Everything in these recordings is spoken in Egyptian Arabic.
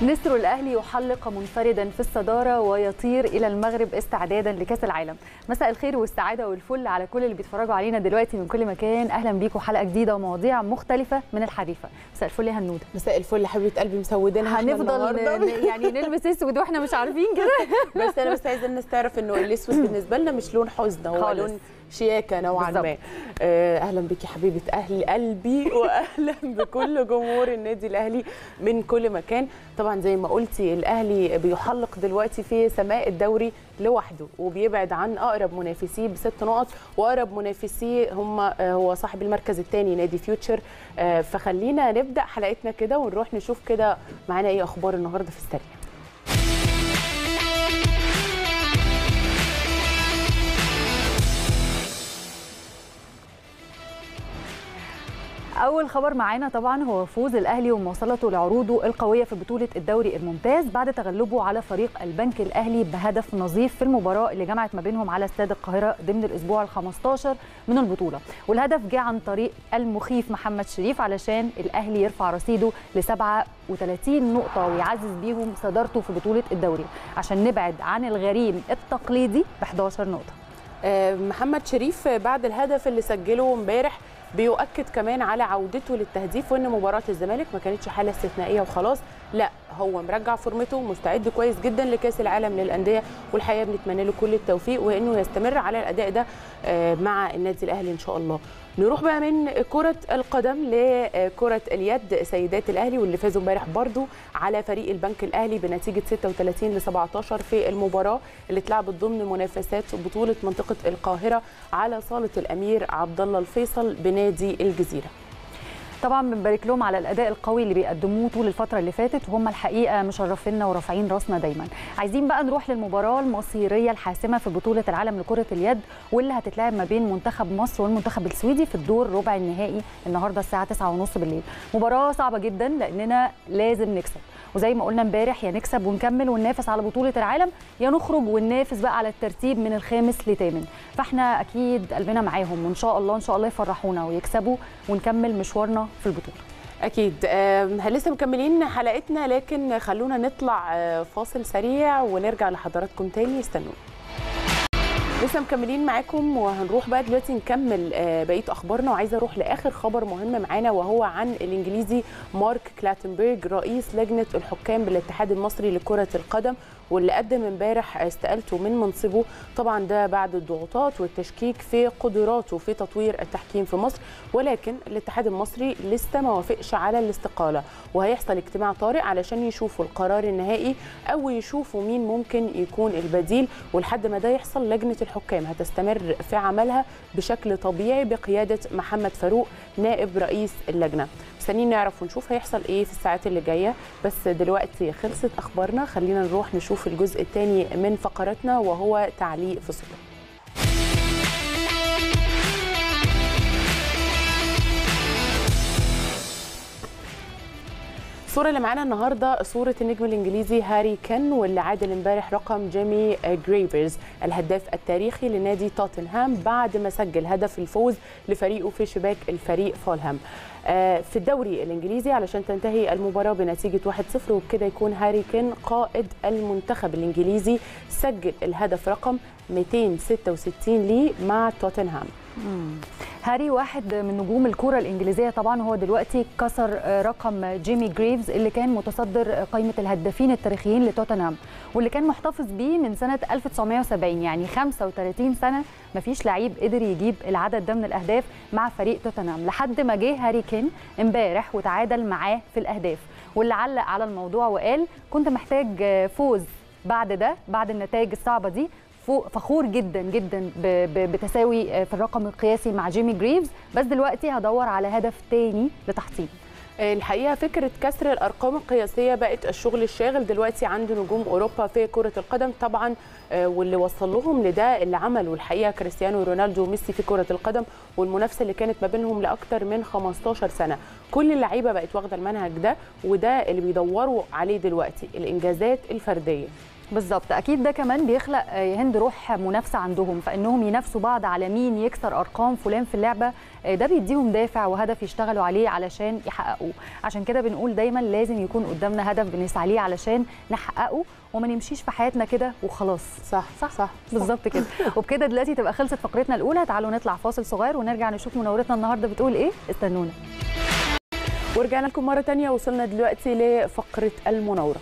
نسر الاهلي يحلق منفردا في الصداره ويطير الى المغرب استعدادا لكاس العالم مساء الخير والسعاده والفل على كل اللي بيتفرجوا علينا دلوقتي من كل مكان اهلا بيكم حلقه جديده ومواضيع مختلفه من الحريفه مساء الفل يا هنوده مساء الفل حبيبه قلبي مسودينها إحنا هنفضل النهاردة. ن- يعني نلبس اسود واحنا مش عارفين كده بس انا بس عايزه الناس تعرف انه الاسود بالنسبه لنا مش لون حزن هو خالص. لون شياكه نوعا بالظبط. ما آه، اهلا بك يا حبيبه اهل قلبي واهلا بكل جمهور النادي الاهلي من كل مكان طبعا زي ما قلتي الاهلي بيحلق دلوقتي في سماء الدوري لوحده وبيبعد عن اقرب منافسيه بست نقط واقرب منافسيه هم آه، هو صاحب المركز الثاني نادي فيوتشر آه، فخلينا نبدا حلقتنا كده ونروح نشوف كده معانا ايه اخبار النهارده في السريع اول خبر معانا طبعا هو فوز الاهلي ومواصلته لعروضه القويه في بطوله الدوري الممتاز بعد تغلبه على فريق البنك الاهلي بهدف نظيف في المباراه اللي جمعت ما بينهم على استاد القاهره ضمن الاسبوع ال15 من البطوله والهدف جه عن طريق المخيف محمد شريف علشان الاهلي يرفع رصيده ل 37 نقطه ويعزز بيهم صدارته في بطوله الدوري عشان نبعد عن الغريم التقليدي ب 11 نقطه آه، محمد شريف بعد الهدف اللي سجله امبارح بيؤكد كمان على عودته للتهديف وان مباراه الزمالك ما كانتش حاله استثنائيه وخلاص لا هو مرجع فورمته مستعد كويس جدا لكاس العالم للانديه والحقيقه بنتمنى له كل التوفيق وانه يستمر على الاداء ده آه، مع النادي الاهلي ان شاء الله نروح بقى من كرة القدم لكرة اليد سيدات الأهلي واللي فازوا امبارح برضو على فريق البنك الأهلي بنتيجة 36 ل 17 في المباراة اللي اتلعبت ضمن منافسات بطولة منطقة القاهرة على صالة الأمير عبد الله الفيصل بنادي الجزيرة. طبعا بنبارك لهم على الاداء القوي اللي بيقدموه طول الفتره اللي فاتت وهم الحقيقه مشرفينا ورافعين راسنا دايما عايزين بقى نروح للمباراه المصيريه الحاسمه في بطوله العالم لكره اليد واللي هتتلعب ما بين منتخب مصر والمنتخب السويدي في الدور ربع النهائي النهارده الساعه 9:30 بالليل مباراه صعبه جدا لاننا لازم نكسب وزي ما قلنا امبارح يا نكسب ونكمل وننافس على بطوله العالم يا نخرج وننافس بقى على الترتيب من الخامس لثامن فاحنا اكيد قلبنا معاهم وان شاء الله ان شاء الله يفرحونا ويكسبوا ونكمل مشوارنا في البطوله أكيد آم، لسه مكملين حلقتنا لكن خلونا نطلع آه، فاصل سريع ونرجع لحضراتكم تاني استنوا لسه مكملين معاكم وهنروح بقى دلوقتي نكمل آه، بقيه اخبارنا وعايزه اروح لاخر خبر مهم معانا وهو عن الانجليزي مارك كلاتنبرج رئيس لجنه الحكام بالاتحاد المصري لكره القدم واللي قدم امبارح استقالته من منصبه طبعا ده بعد الضغوطات والتشكيك في قدراته في تطوير التحكيم في مصر ولكن الاتحاد المصري لسه ما وافقش على الاستقاله وهيحصل اجتماع طارئ علشان يشوفوا القرار النهائي او يشوفوا مين ممكن يكون البديل ولحد ما ده يحصل لجنه الحكام هتستمر في عملها بشكل طبيعي بقياده محمد فاروق نائب رئيس اللجنه مستنيين نعرف ونشوف هيحصل ايه في الساعات اللي جايه بس دلوقتي خلصت اخبارنا خلينا نروح نشوف الجزء الثاني من فقراتنا وهو تعليق في صوره الصورة اللي معانا النهارده صورة النجم الانجليزي هاري كين واللي عادل امبارح رقم جيمي جريفرز الهداف التاريخي لنادي توتنهام بعد ما سجل هدف الفوز لفريقه في شباك الفريق فولهام. آه، في الدوري الانجليزي علشان تنتهي المباراة بنتيجة 1-0 وبكده يكون هاري كين قائد المنتخب الانجليزي سجل الهدف رقم 266 ليه مع توتنهام. هاري واحد من نجوم الكرة الإنجليزية طبعا هو دلوقتي كسر آه، رقم جيمي جريفز اللي كان متصدر آه، قائمة الهدافين التاريخيين لتوتنهام واللي كان محتفظ بيه من سنة 1970 يعني 35 سنة مفيش لعيب قدر يجيب العدد ده من الأهداف مع فريق توتنهام لحد ما جه هاري كين امبارح وتعادل معاه في الأهداف واللي علق على الموضوع وقال كنت محتاج آه، فوز بعد ده بعد النتائج الصعبة دي فوق- فخور جدا جدا ب- ب- بتساوي آه، في الرقم القياسي مع جيمي جريفز بس دلوقتي هدور على هدف تاني لتحصيل الحقيقه فكره كسر الارقام القياسيه بقت الشغل الشاغل دلوقتي عند نجوم اوروبا في كره القدم طبعا آه، واللي وصل لهم لده اللي عمله الحقيقه كريستيانو رونالدو وميسي في كره القدم والمنافسه اللي كانت ما بينهم لاكثر من 15 سنه كل اللعيبه بقت واخده المنهج ده وده اللي بيدوروا عليه دلوقتي الانجازات الفرديه بالظبط اكيد ده كمان بيخلق آه، هند روح منافسه عندهم فانهم ينافسوا بعض على مين يكسر ارقام فلان في اللعبه آه، ده بيديهم دافع وهدف يشتغلوا عليه علشان يحققوه عشان كده بنقول دايما لازم يكون قدامنا هدف بنسعى ليه علشان نحققه وما نمشيش في حياتنا كده وخلاص صح صح صح بالظبط كده وبكده دلوقتي تبقى خلصت فقرتنا الاولى تعالوا نطلع فاصل صغير ونرجع نشوف منورتنا النهارده بتقول ايه استنونا ورجعنا لكم مره تانية وصلنا دلوقتي لفقره المناوره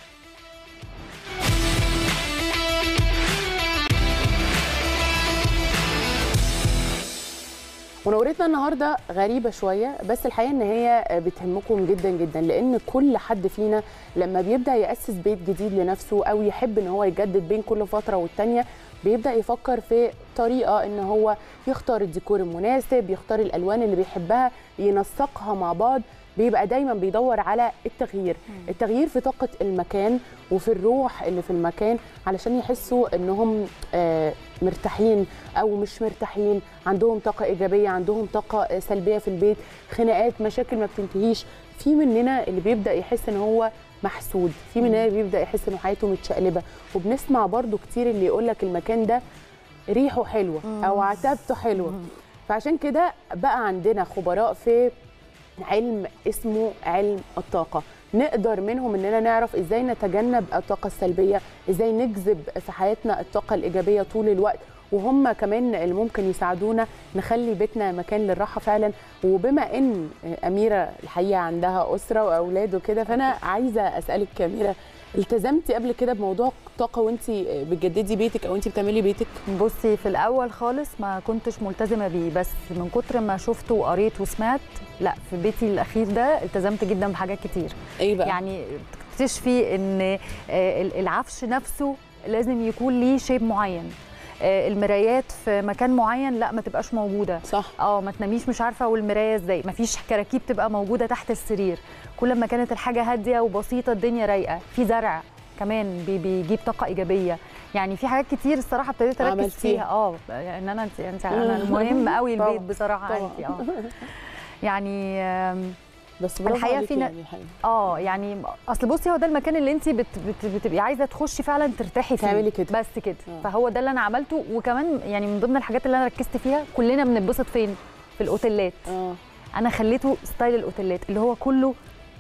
مناورتنا النهارده غريبه شويه بس الحقيقه ان هي بتهمكم جدا جدا لان كل حد فينا لما بيبدا ياسس بيت جديد لنفسه او يحب ان هو يجدد بين كل فتره والتانيه بيبدا يفكر في طريقه ان هو يختار الديكور المناسب يختار الالوان اللي بيحبها ينسقها مع بعض بيبقى دايما بيدور على التغيير التغيير في طاقه المكان وفي الروح اللي في المكان علشان يحسوا انهم آه، مرتاحين او مش مرتاحين عندهم طاقه ايجابيه عندهم طاقه آه، سلبيه في البيت خناقات مشاكل ما بتنتهيش في مننا اللي بيبدا يحس ان هو محسود في مننا اللي بيبدا يحس ان حياته متشقلبه وبنسمع برضو كتير اللي يقول لك المكان ده ريحه حلوه او عتبته حلوه فعشان كده بقى عندنا خبراء في علم اسمه علم الطاقة نقدر منهم اننا نعرف ازاي نتجنب الطاقة السلبية ازاي نجذب في حياتنا الطاقة الإيجابية طول الوقت وهم كمان اللي ممكن يساعدونا نخلي بيتنا مكان للراحة فعلا وبما ان أميرة الحقيقة عندها أسرة وأولاد وكده فأنا عايزة أسألك يا أميرة التزمتي قبل كده بموضوع الطاقة وانت بتجددي بيتك أو انت بتعملي بيتك؟ بصي في الاول خالص ما كنتش ملتزمه بيه بس من كتر ما شفت وقريت وسمعت لا في بيتي الاخير ده التزمت جدا بحاجات كتير ايه بقى؟ يعني تكتشفي ان آه، العفش نفسه لازم يكون ليه شيب معين آه، المرايات في مكان معين لا ما تبقاش موجوده صح اه ما تناميش مش عارفه والمرايه ازاي ما فيش كراكيب تبقى موجوده تحت السرير كل ما كانت الحاجه هاديه وبسيطه الدنيا رايقه في زرع كمان بي- بيجيب طاقه ايجابيه يعني في حاجات كتير الصراحه ابتديت اركز عملتيها. فيها اه ان انا انت انت انا المهم قوي البيت طبعاً، بصراحه طبعاً. عندي اه يعني آم، بس برافو الحقيقة عليكي في ن- يعني الحقيقة. اه يعني اصل بصي هو ده المكان اللي انت بت بت بتبقي عايزه تخشي فعلا ترتاحي فيه تعملي كده. بس كده آه. فهو ده اللي انا عملته وكمان يعني من ضمن الحاجات اللي انا ركزت فيها كلنا بنتبسط فين في الاوتيلات اه انا خليته ستايل الاوتيلات اللي هو كله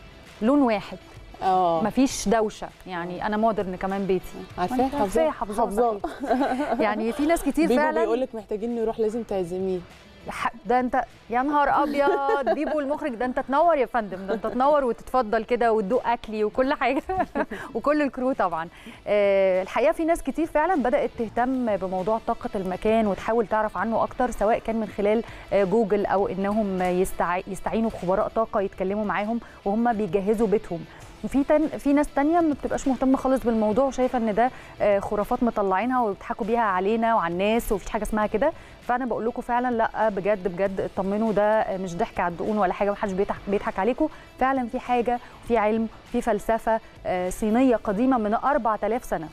لون واحد اه مفيش دوشه يعني انا مودرن كمان بيتي عارفاه ما أنت عارفاه، حافظاه حافظاه صحيح. يعني في ناس كتير بيبو فعلا بيقول لك محتاجين نروح لازم تعزميه ح- ده انت يا نهار ابيض بيبو المخرج ده انت تنور يا فندم ده انت تنور وتتفضل كده وتدوق اكلي وكل حاجه وكل الكرو طبعا آه، الحقيقه في ناس كتير فعلا بدات تهتم بموضوع طاقه المكان وتحاول تعرف عنه اكتر سواء كان من خلال آه، جوجل او انهم يستع... يستعينوا بخبراء طاقه يتكلموا معاهم وهم بيجهزوا بيتهم وفي تن... في ناس تانية ما بتبقاش مهتمه خالص بالموضوع وشايفه ان ده آه، خرافات مطلعينها وبيضحكوا بيها علينا وعلى الناس ومفيش حاجه اسمها كده فانا بقول لكم فعلا لا بجد بجد اطمنوا ده مش ضحك على الدقون ولا حاجه محدش بيضحك بيضحك عليكم فعلا في حاجه في علم في فلسفه آه، صينيه قديمه من 4000 سنه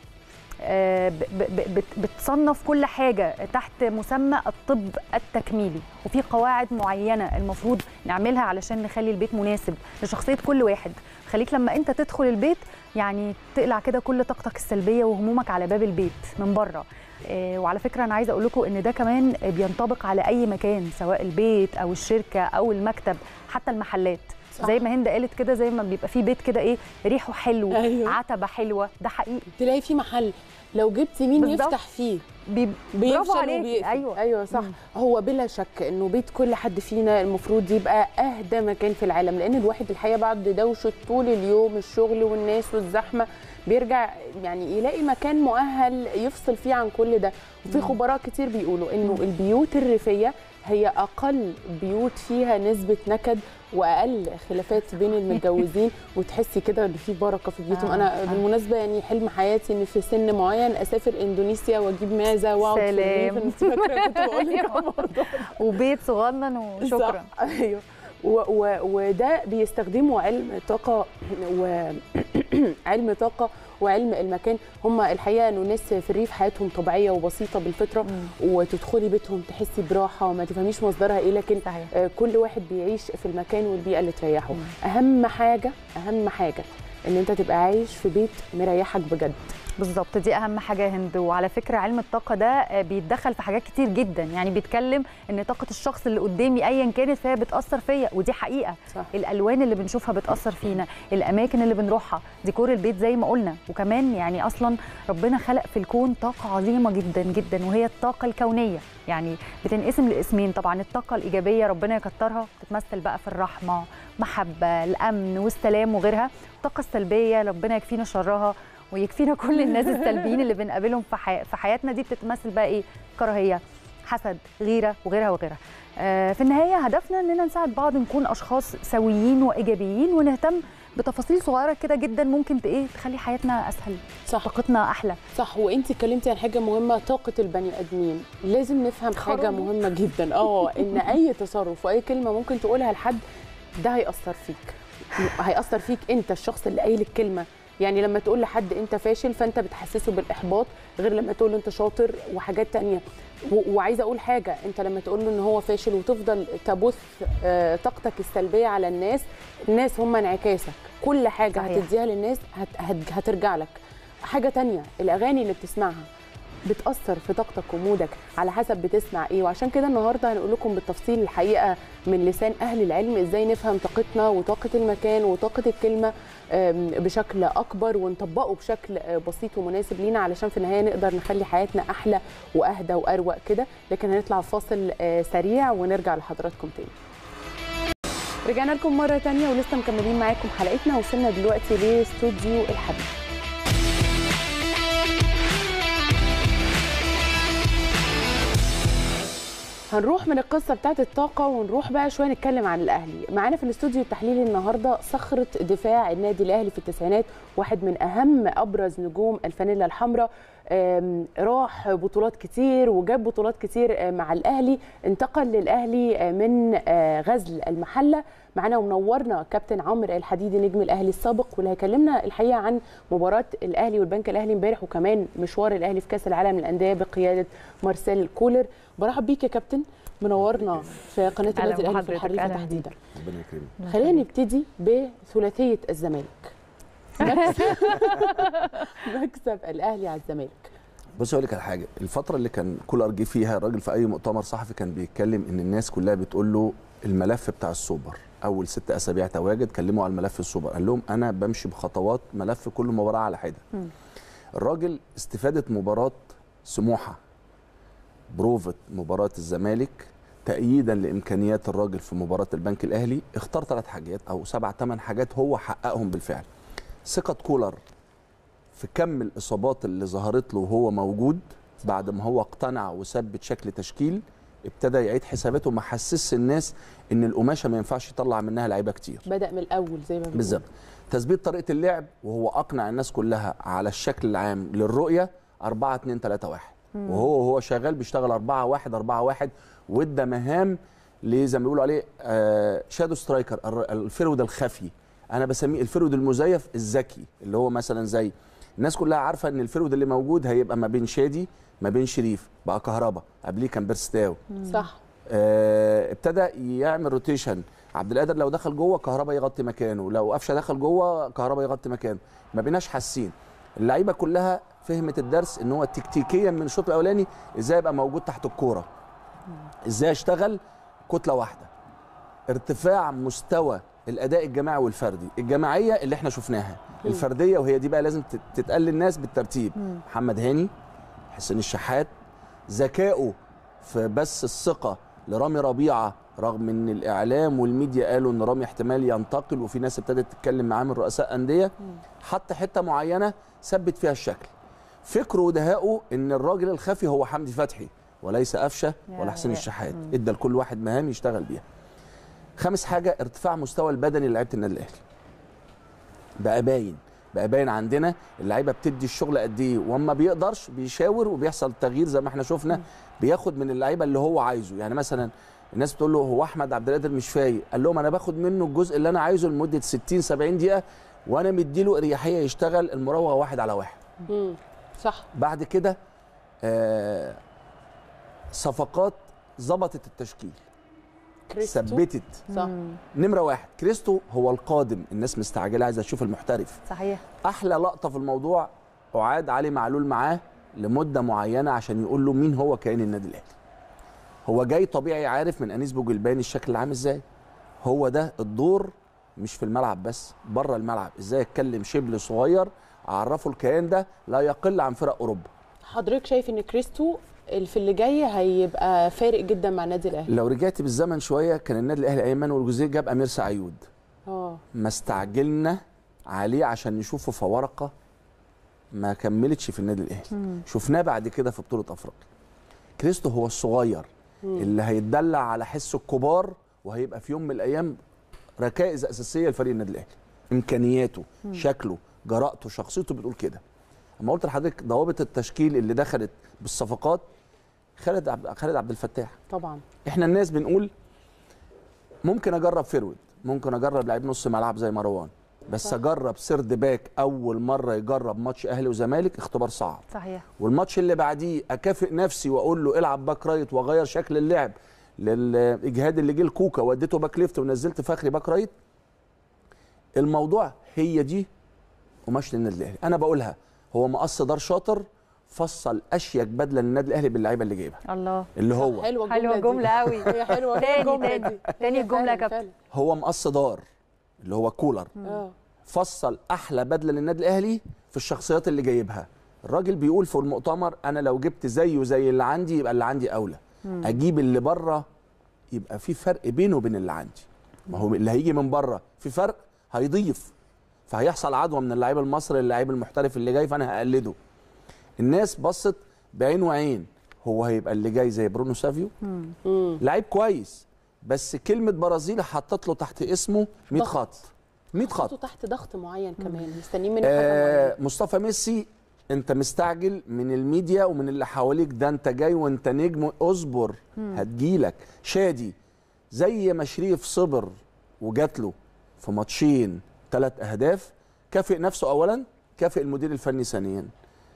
آه، ب- ب- بت- بتصنف كل حاجه تحت مسمى الطب التكميلي وفي قواعد معينه المفروض نعملها علشان نخلي البيت مناسب لشخصيه كل واحد خليك لما انت تدخل البيت يعني تقلع كده كل طاقتك السلبيه وهمومك على باب البيت من بره آه، وعلى فكره انا عايزه اقول لكم ان ده كمان بينطبق على اي مكان سواء البيت او الشركه او المكتب حتى المحلات صح. زي ما هند قالت كده زي ما بيبقى في بيت كده ايه ريحه حلو أيوه. عتبه حلوه ده حقيقي تلاقي في محل لو جبت مين بالظبط. يفتح فيه بي... بيفشل برافو عليك وبيقفل. ايوه ايوه صح مم. هو بلا شك انه بيت كل حد فينا المفروض يبقى اهدى مكان في العالم لان الواحد الحقيقه بعد دوشه طول اليوم الشغل والناس والزحمه بيرجع يعني يلاقي مكان مؤهل يفصل فيه عن كل ده وفي خبراء كتير بيقولوا انه البيوت الريفيه هي اقل بيوت فيها نسبه نكد واقل خلافات بين المتجوزين وتحسي كده ان في بركه في بيوتهم آه، انا آه. بالمناسبه يعني حلم حياتي ان في سن معين اسافر اندونيسيا واجيب معزه واقعد في سلام. الريف انت فاكره كنت بقول لك على الموضوع وبيت صغنن وشكرا صح. ايوه و و وده بيستخدموا علم الطاقه و علم طاقه وعلم المكان هم الحقيقه انه الناس في الريف حياتهم طبيعيه وبسيطه بالفطره وتدخلي بيتهم تحسي براحه وما تفهميش مصدرها ايه لكن صحيح آه، كل واحد بيعيش في المكان والبيئه اللي تريحه اهم حاجه اهم حاجه ان انت تبقى عايش في بيت مريحك بجد بالظبط دي اهم حاجه يا هند وعلى فكره علم الطاقه ده آه، بيتدخل في حاجات كتير جدا يعني بيتكلم ان طاقه الشخص اللي قدامي ايا كانت فهي بتاثر فيا ودي حقيقه صح الالوان اللي بنشوفها بتاثر فينا الاماكن اللي بنروحها ديكور البيت زي ما قلنا وكمان يعني اصلا ربنا خلق في الكون طاقه عظيمه جدا جدا وهي الطاقه الكونيه يعني بتنقسم لاسمين طبعا الطاقه الايجابيه ربنا يكترها بتتمثل بقى في الرحمه محبه الامن والسلام وغيرها الطاقه السلبيه ربنا يكفينا شرها ويكفينا كل الناس السلبيين اللي بنقابلهم في, حي... في حياتنا دي بتتمثل بقى ايه كراهيه حسد غيره وغيرها وغيرها آه في النهايه هدفنا اننا نساعد بعض نكون اشخاص سويين وايجابيين ونهتم بتفاصيل صغيره كده جدا ممكن ت- ايه تخلي حياتنا اسهل صح طاقتنا احلى صح وانت اتكلمتي عن حاجه مهمه طاقه البني ادمين لازم نفهم حاجه خرابي. مهمه جدا اه ان اي تصرف واي كلمه ممكن تقولها لحد ده هيأثر فيك هيأثر فيك انت الشخص اللي قايل الكلمه يعني لما تقول لحد انت فاشل فانت بتحسسه بالاحباط غير لما تقول له انت شاطر وحاجات تانية و- وعايزه اقول حاجه انت لما تقول له ان هو فاشل وتفضل تبث آه، طاقتك السلبيه على الناس الناس هم انعكاسك كل حاجه صحيح. هتديها للناس هت هت هترجع لك حاجه تانية الاغاني اللي بتسمعها بتاثر في طاقتك ومودك على حسب بتسمع ايه وعشان كده النهارده هنقول لكم بالتفصيل الحقيقه من لسان اهل العلم ازاي نفهم طاقتنا وطاقه المكان وطاقه الكلمه آم، بشكل اكبر ونطبقه بشكل آه، بسيط ومناسب لينا علشان في النهايه نقدر نخلي حياتنا احلى واهدى واروق كده لكن هنطلع فاصل آه، سريع ونرجع لحضراتكم تاني رجعنا لكم مرة تانية ولسه مكملين معاكم حلقتنا وصلنا دلوقتي لاستوديو الحبيب هنروح من القصة بتاعت الطاقة ونروح بقى شوية نتكلم عن الأهلي معانا في الاستوديو التحليلي النهاردة صخرة دفاع النادي الأهلي في التسعينات واحد من أهم أبرز نجوم الفانيلا الحمراء آم، راح بطولات كتير وجاب بطولات كتير آه، مع الأهلي انتقل للأهلي آه، من آه، غزل المحلة معانا ومنورنا كابتن عمرو الحديدي نجم الأهلي السابق واللي هيكلمنا الحقيقة عن مباراة الأهلي والبنك الأهلي امبارح وكمان مشوار الأهلي في كأس العالم للأندية بقيادة مارسيل كولر برحب بيك يا كابتن منورنا في قناه أهلا النادي الاهلي في بحضرتك، الحريفه أهلا تحديدا ربنا يكرمك خلينا نبتدي بثلاثيه الزمالك مكسب مكسب الاهلي على الزمالك بص اقول لك على حاجه الفتره اللي كان كولر جه فيها الراجل في اي مؤتمر صحفي كان بيتكلم ان الناس كلها بتقول له الملف بتاع السوبر اول ست اسابيع تواجد كلموا على الملف السوبر قال لهم انا بمشي بخطوات ملف كل مباراه على حده مم. الراجل استفاده مباراه سموحه بروفة مباراه الزمالك تأييدا لإمكانيات الراجل في مباراة البنك الأهلي اختار ثلاث حاجات أو سبع ثمان حاجات هو حققهم بالفعل ثقة كولر في كم الإصابات اللي ظهرت له وهو موجود بعد ما هو اقتنع وثبت شكل تشكيل ابتدى يعيد حساباته ما حسسش الناس ان القماشه ما ينفعش يطلع منها لعيبه كتير بدا من الاول زي ما بنقول. بالظبط تثبيت طريقه اللعب وهو اقنع الناس كلها على الشكل العام للرؤيه 4 2 3 1 وهو وهو شغال بيشتغل 4 1 4 1 وادى مهام ل- زي ما بيقولوا عليه آه شادو سترايكر الر- الفرود الخفي انا بسميه الفرود المزيف الذكي اللي هو مثلا زي الناس كلها عارفه ان الفرود اللي موجود هيبقى ما بين شادي ما بين شريف بقى كهربا قبليه كان بيرستاو صح آه، ابتدى يعمل روتيشن عبد القادر لو دخل جوه كهربا يغطي مكانه لو قفشه دخل جوه كهربا يغطي مكانه ما بيناش حاسين اللعيبه كلها فهمت الدرس ان هو تكتيكيا من الشوط الاولاني ازاي يبقى موجود تحت الكوره ازاي اشتغل كتله واحده ارتفاع مستوى الاداء الجماعي والفردي الجماعيه اللي احنا شفناها الفرديه وهي دي بقى لازم تت- تتقال للناس بالترتيب محمد هاني حسين الشحات ذكائه في بث الثقه لرامي ربيعه رغم ان الاعلام والميديا قالوا ان رامي احتمال ينتقل وفي ناس ابتدت تتكلم معاه من رؤساء انديه حط حته معينه ثبت فيها الشكل فكره ودهائه ان الراجل الخفي هو حمدي فتحي وليس قفشه ولا حسين يا- الشحات ادى لكل واحد مهام يشتغل بيها خامس حاجه ارتفاع مستوى البدني لعيبه النادي الاهلي بقى باين بقى باين عندنا اللعيبه بتدي الشغل قد ايه وما بيقدرش بيشاور وبيحصل تغيير زي ما احنا شفنا بياخد من اللعيبه اللي هو عايزه يعني مثلا الناس بتقول له هو احمد عبد القادر مش فايق قال لهم انا باخد منه الجزء اللي انا عايزه لمده 60 70 دقيقه وانا مديله اريحيه يشتغل المراوغه واحد على واحد مم. صح بعد كده آه صفقات ظبطت التشكيل كريستو ثبتت صح نمره واحد كريستو هو القادم الناس مستعجله عايزه تشوف المحترف صحيح احلى لقطه في الموضوع اعاد علي معلول معاه لمده معينه عشان يقول له مين هو كيان النادي الاهلي هو جاي طبيعي عارف من انيس بوجلباني الشكل اللي عامل ازاي هو ده الدور مش في الملعب بس بره الملعب ازاي اتكلم شبل صغير اعرفه الكيان ده لا يقل عن فرق اوروبا حضرتك شايف ان كريستو ال- في اللي جاي هيبقى فارق جدا مع النادي الاهلي لو رجعت بالزمن شويه كان النادي الاهلي ايمن والجزيره جاب امير سعيود اه ما استعجلنا عليه عشان نشوفه في ورقه ما كملتش في النادي الاهلي شفناه بعد كده في بطوله افريقيا كريستو هو الصغير اللي هيتدلع على حس الكبار وهيبقى في يوم من الايام ركائز اساسيه لفريق النادي الاهلي امكانياته شكله جرأته شخصيته بتقول كده اما قلت لحضرتك ضوابط التشكيل اللي دخلت بالصفقات خالد عبد خالد عبد الفتاح طبعا احنا الناس بنقول ممكن اجرب فيرود ممكن اجرب لعيب نص ملعب زي مروان بس صح. اجرب سيرد باك اول مره يجرب ماتش اهلي وزمالك اختبار صعب صحيح والماتش اللي بعديه اكافئ نفسي واقول له العب باك رايت واغير شكل اللعب للاجهاد اللي جه لكوكا وديته باك ليفت ونزلت فخري باك رايت الموضوع هي دي قماش للنادي الاهلي انا بقولها هو مقص دار شاطر فصل اشيك بدله للنادي الاهلي باللعيبه اللي جايبها الله اللي هو حلوه حلوه الجمله الجمله قوي هي حلوه تاني- الجمله تاني. دي تاني هي الجملة يا فعلاً- كابتن. فعلاً. هو مقص دار اللي هو كولر اه فصل احلى بدله للنادي الاهلي في الشخصيات اللي جايبها الراجل بيقول في المؤتمر انا لو جبت زيه زي اللي عندي يبقى اللي عندي اولى اجيب اللي بره يبقى في فرق بينه وبين اللي عندي ما هو اللي هيجي من بره في فرق هيضيف فهيحصل عدوى من اللعيب المصري للعيب المحترف اللي جاي فانا هقلده الناس بصت بعين وعين هو هيبقى اللي جاي زي برونو سافيو امم لعيب كويس بس كلمه برازيل حطت له تحت اسمه 100 ضغط. خط 100 خط حطوا تحت ضغط معين كمان مستنيين منه حاجه معينه آه مصطفى ميسي انت مستعجل من الميديا ومن اللي حواليك ده انت جاي وانت نجم اصبر هتجيلك شادي زي ما شريف صبر وجات له في ماتشين ثلاث اهداف كافئ نفسه اولا كافئ المدير الفني ثانيا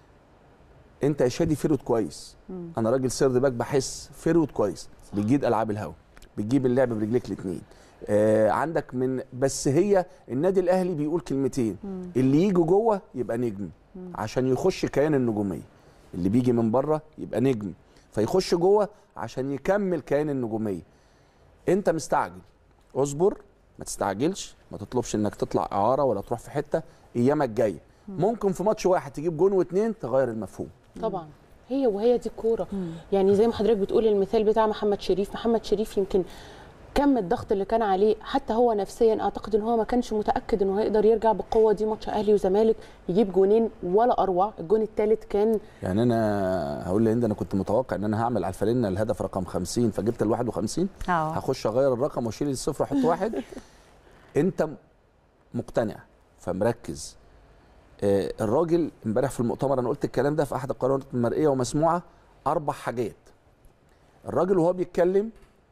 انت يا شادي فيرود كويس انا راجل سيرد باك بحس فيرود كويس بتجيد العاب الهوا بتجيب اللعب برجليك الاثنين آه عندك من بس هي النادي الاهلي بيقول كلمتين اللي يجي جوه يبقى نجم عشان يخش كيان النجوميه اللي بيجي من بره يبقى نجم فيخش جوه عشان يكمل كيان النجوميه انت مستعجل اصبر ما تستعجلش ما تطلبش انك تطلع اعاره ولا تروح في حته ايامك جايه ممكن في ماتش واحد تجيب جون واتنين تغير المفهوم طبعا هي وهي دي الكوره يعني زي ما حضرتك بتقول المثال بتاع محمد شريف محمد شريف يمكن كم الضغط اللي كان عليه حتى هو نفسيا اعتقد ان هو ما كانش متاكد انه هيقدر يرجع بالقوه دي ماتش اهلي وزمالك يجيب جونين ولا اروع الجون الثالث كان يعني انا هقول لهند انا كنت متوقع ان انا هعمل على الفالنه الهدف رقم 50 فجبت ال 51 اه هخش اغير الرقم واشيل الصفر واحط واحد انت مقتنع فمركز آه، الراجل امبارح في المؤتمر انا قلت الكلام ده في احد القنوات المرئيه ومسموعه اربع حاجات الراجل وهو بيتكلم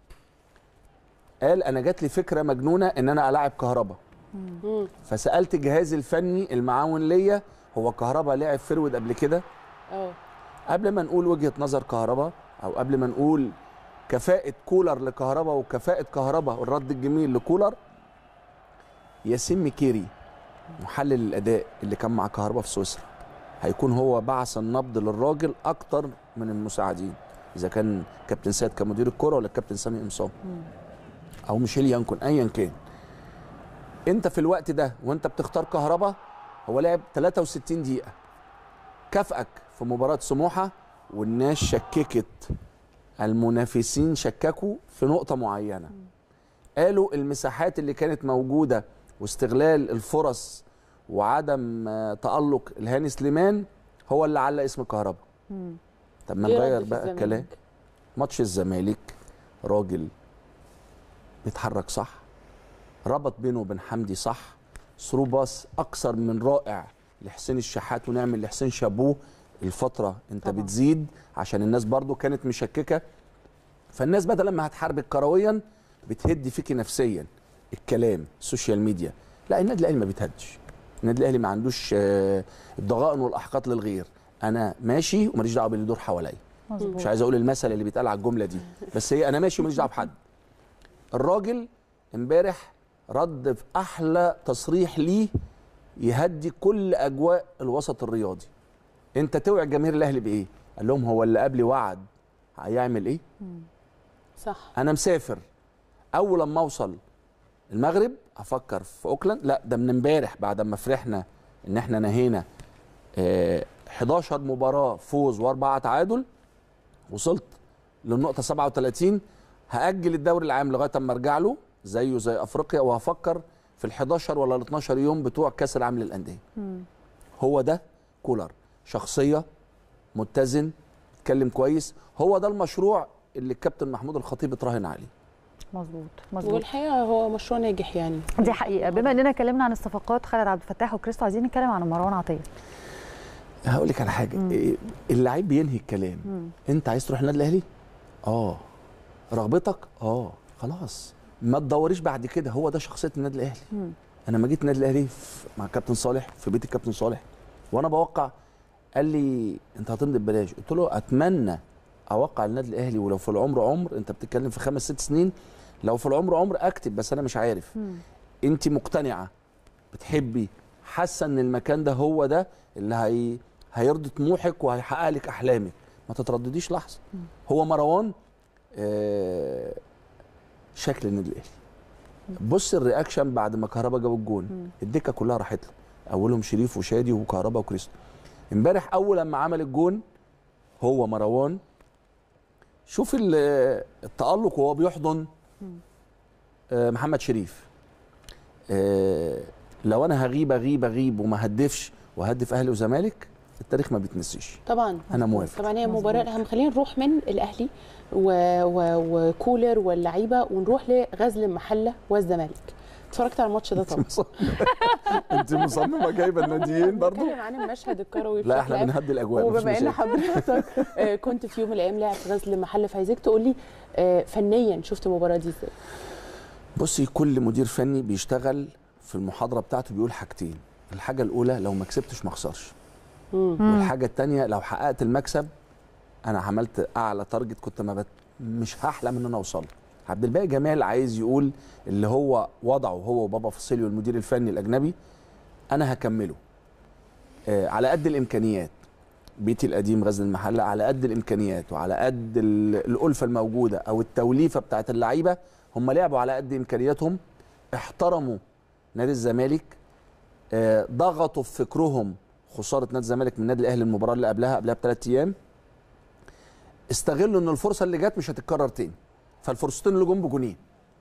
قال انا جات لي فكره مجنونه ان انا العب كهربا مم. فسالت جهازي الفني المعاون ليا هو كهربا لعب فيرود قبل كده اه قبل ما نقول وجهه نظر كهربا او قبل ما نقول كفاءه كولر لكهربا وكفاءه كهربا والرد الجميل لكولر ياسين ميكيري محلل الاداء اللي كان مع كهربا في سويسرا هيكون هو بعث النبض للراجل اكتر من المساعدين اذا كان كابتن سيد كمدير الكره ولا الكابتن سامي قمصان او ميشيل يانكون ايا كان انت في الوقت ده وانت بتختار كهربا هو لعب 63 دقيقه كافئك في مباراه سموحه والناس شككت المنافسين شككوا في نقطه معينه قالوا المساحات اللي كانت موجوده واستغلال الفرص وعدم آه، تألق الهاني سليمان هو اللي علق اسم كهربا طب ما إيه نغير رد في بقى الزمالك؟ الكلام ماتش الزمالك راجل بيتحرك صح ربط بينه وبين حمدي صح ثرو باص اكثر من رائع لحسين الشحات ونعمل لحسين شابوه الفتره انت طبعا. طبعا. بتزيد عشان الناس برضو كانت مشككه فالناس بدل لما هتحاربك كرويا بتهدي فيكي نفسيا الكلام السوشيال ميديا لا النادي الاهلي ما بيتهدش النادي الاهلي ما عندوش آه، الضغائن والاحقاد للغير انا ماشي وماليش دعوه باللي يدور حواليا مظبوط مش عايز اقول المثل اللي بيتقال على الجمله دي بس هي انا ماشي وماليش دعوه بحد الراجل امبارح رد في احلى تصريح ليه يهدي كل اجواء الوسط الرياضي انت توعي جماهير الاهلي بايه قال لهم هو اللي قبلي وعد هيعمل ايه صح انا مسافر اول لما اوصل المغرب افكر في اوكلاند لا ده من امبارح بعد ما فرحنا ان احنا نهينا آه 11 مباراه فوز واربعه تعادل وصلت للنقطه 37 هاجل الدوري العام لغايه اما ارجع له زيه زي افريقيا وهفكر في ال 11 ولا ال 12 يوم بتوع كاس العالم للانديه هو ده كولر شخصيه متزن اتكلم كويس هو ده المشروع اللي الكابتن محمود الخطيب اتراهن عليه مظبوط مظبوط والحقيقه هو مشروع ناجح يعني دي حقيقه بما اننا اتكلمنا عن الصفقات خالد عبد الفتاح وكريستو عايزين نتكلم عن مروان عطيه هقول لك على حاجه إيه، اللعيب بينهي الكلام مم. انت عايز تروح النادي الاهلي اه رغبتك اه خلاص ما تدوريش بعد كده هو ده شخصيه النادي الاهلي مم. انا لما جيت النادي الاهلي في- مع كابتن صالح في بيت الكابتن صالح وانا بوقع قال لي انت هتمضي ببلاش قلت له اتمنى اوقع النادي الاهلي ولو في العمر عمر انت بتتكلم في خمس ست سنين لو في العمر عمر اكتب بس انا مش عارف مم. انت مقتنعه بتحبي حاسه ان المكان ده هو ده اللي هي هيرضي طموحك وهيحقق لك احلامك ما تتردديش لحظه هو مروان آه شكل النادي الاهلي بص الرياكشن بعد ما كهربا جاب الجون الدكه كلها راحت له اولهم شريف وشادي وكهربا وكريستو امبارح اول لما عمل الجون هو مروان شوف ال- التالق وهو بيحضن آه، محمد شريف آه، لو انا هغيب اغيب اغيب وما هدفش وهدف اهلي وزمالك التاريخ ما بيتنسيش طبعا انا موافق طبعا هي مباراه الاهم خلينا نروح من الاهلي و... و... وكولر واللعيبه ونروح لغزل المحله والزمالك اتفرجت على الماتش ده طبعا انت مصممه جايبه الناديين برضو بتكلم عن المشهد الكروي لا بشكل احنا عام. بنهدي الاجواء مفيش وبما ان مشاكل. حضرتك آه، كنت في يوم من الايام لاعب في غزل المحله فعايزاك تقول لي آه، فنيا شفت المباراه دي ازاي؟ بصي كل مدير فني بيشتغل في المحاضره بتاعته بيقول حاجتين الحاجه الاولى لو ما كسبتش ما اخسرش والحاجه الثانيه لو حققت المكسب انا عملت اعلى تارجت كنت ما بت... مش هحلم ان انا اوصل عبد الباقي جمال عايز يقول اللي هو وضعه هو وبابا فصيليو المدير الفني الاجنبي انا هكمله آه على قد الامكانيات بيتي القديم غزل المحله على قد الامكانيات وعلى قد ال- الالفه الموجوده او التوليفه بتاعت اللعيبه هم لعبوا على قد امكانياتهم احترموا نادي الزمالك آه، ضغطوا في فكرهم خساره نادي الزمالك من النادي الاهلي المباراه اللي قبلها قبلها بثلاث ايام استغلوا ان الفرصه اللي جت مش هتتكرر تاني فالفرصتين اللي جم بجونين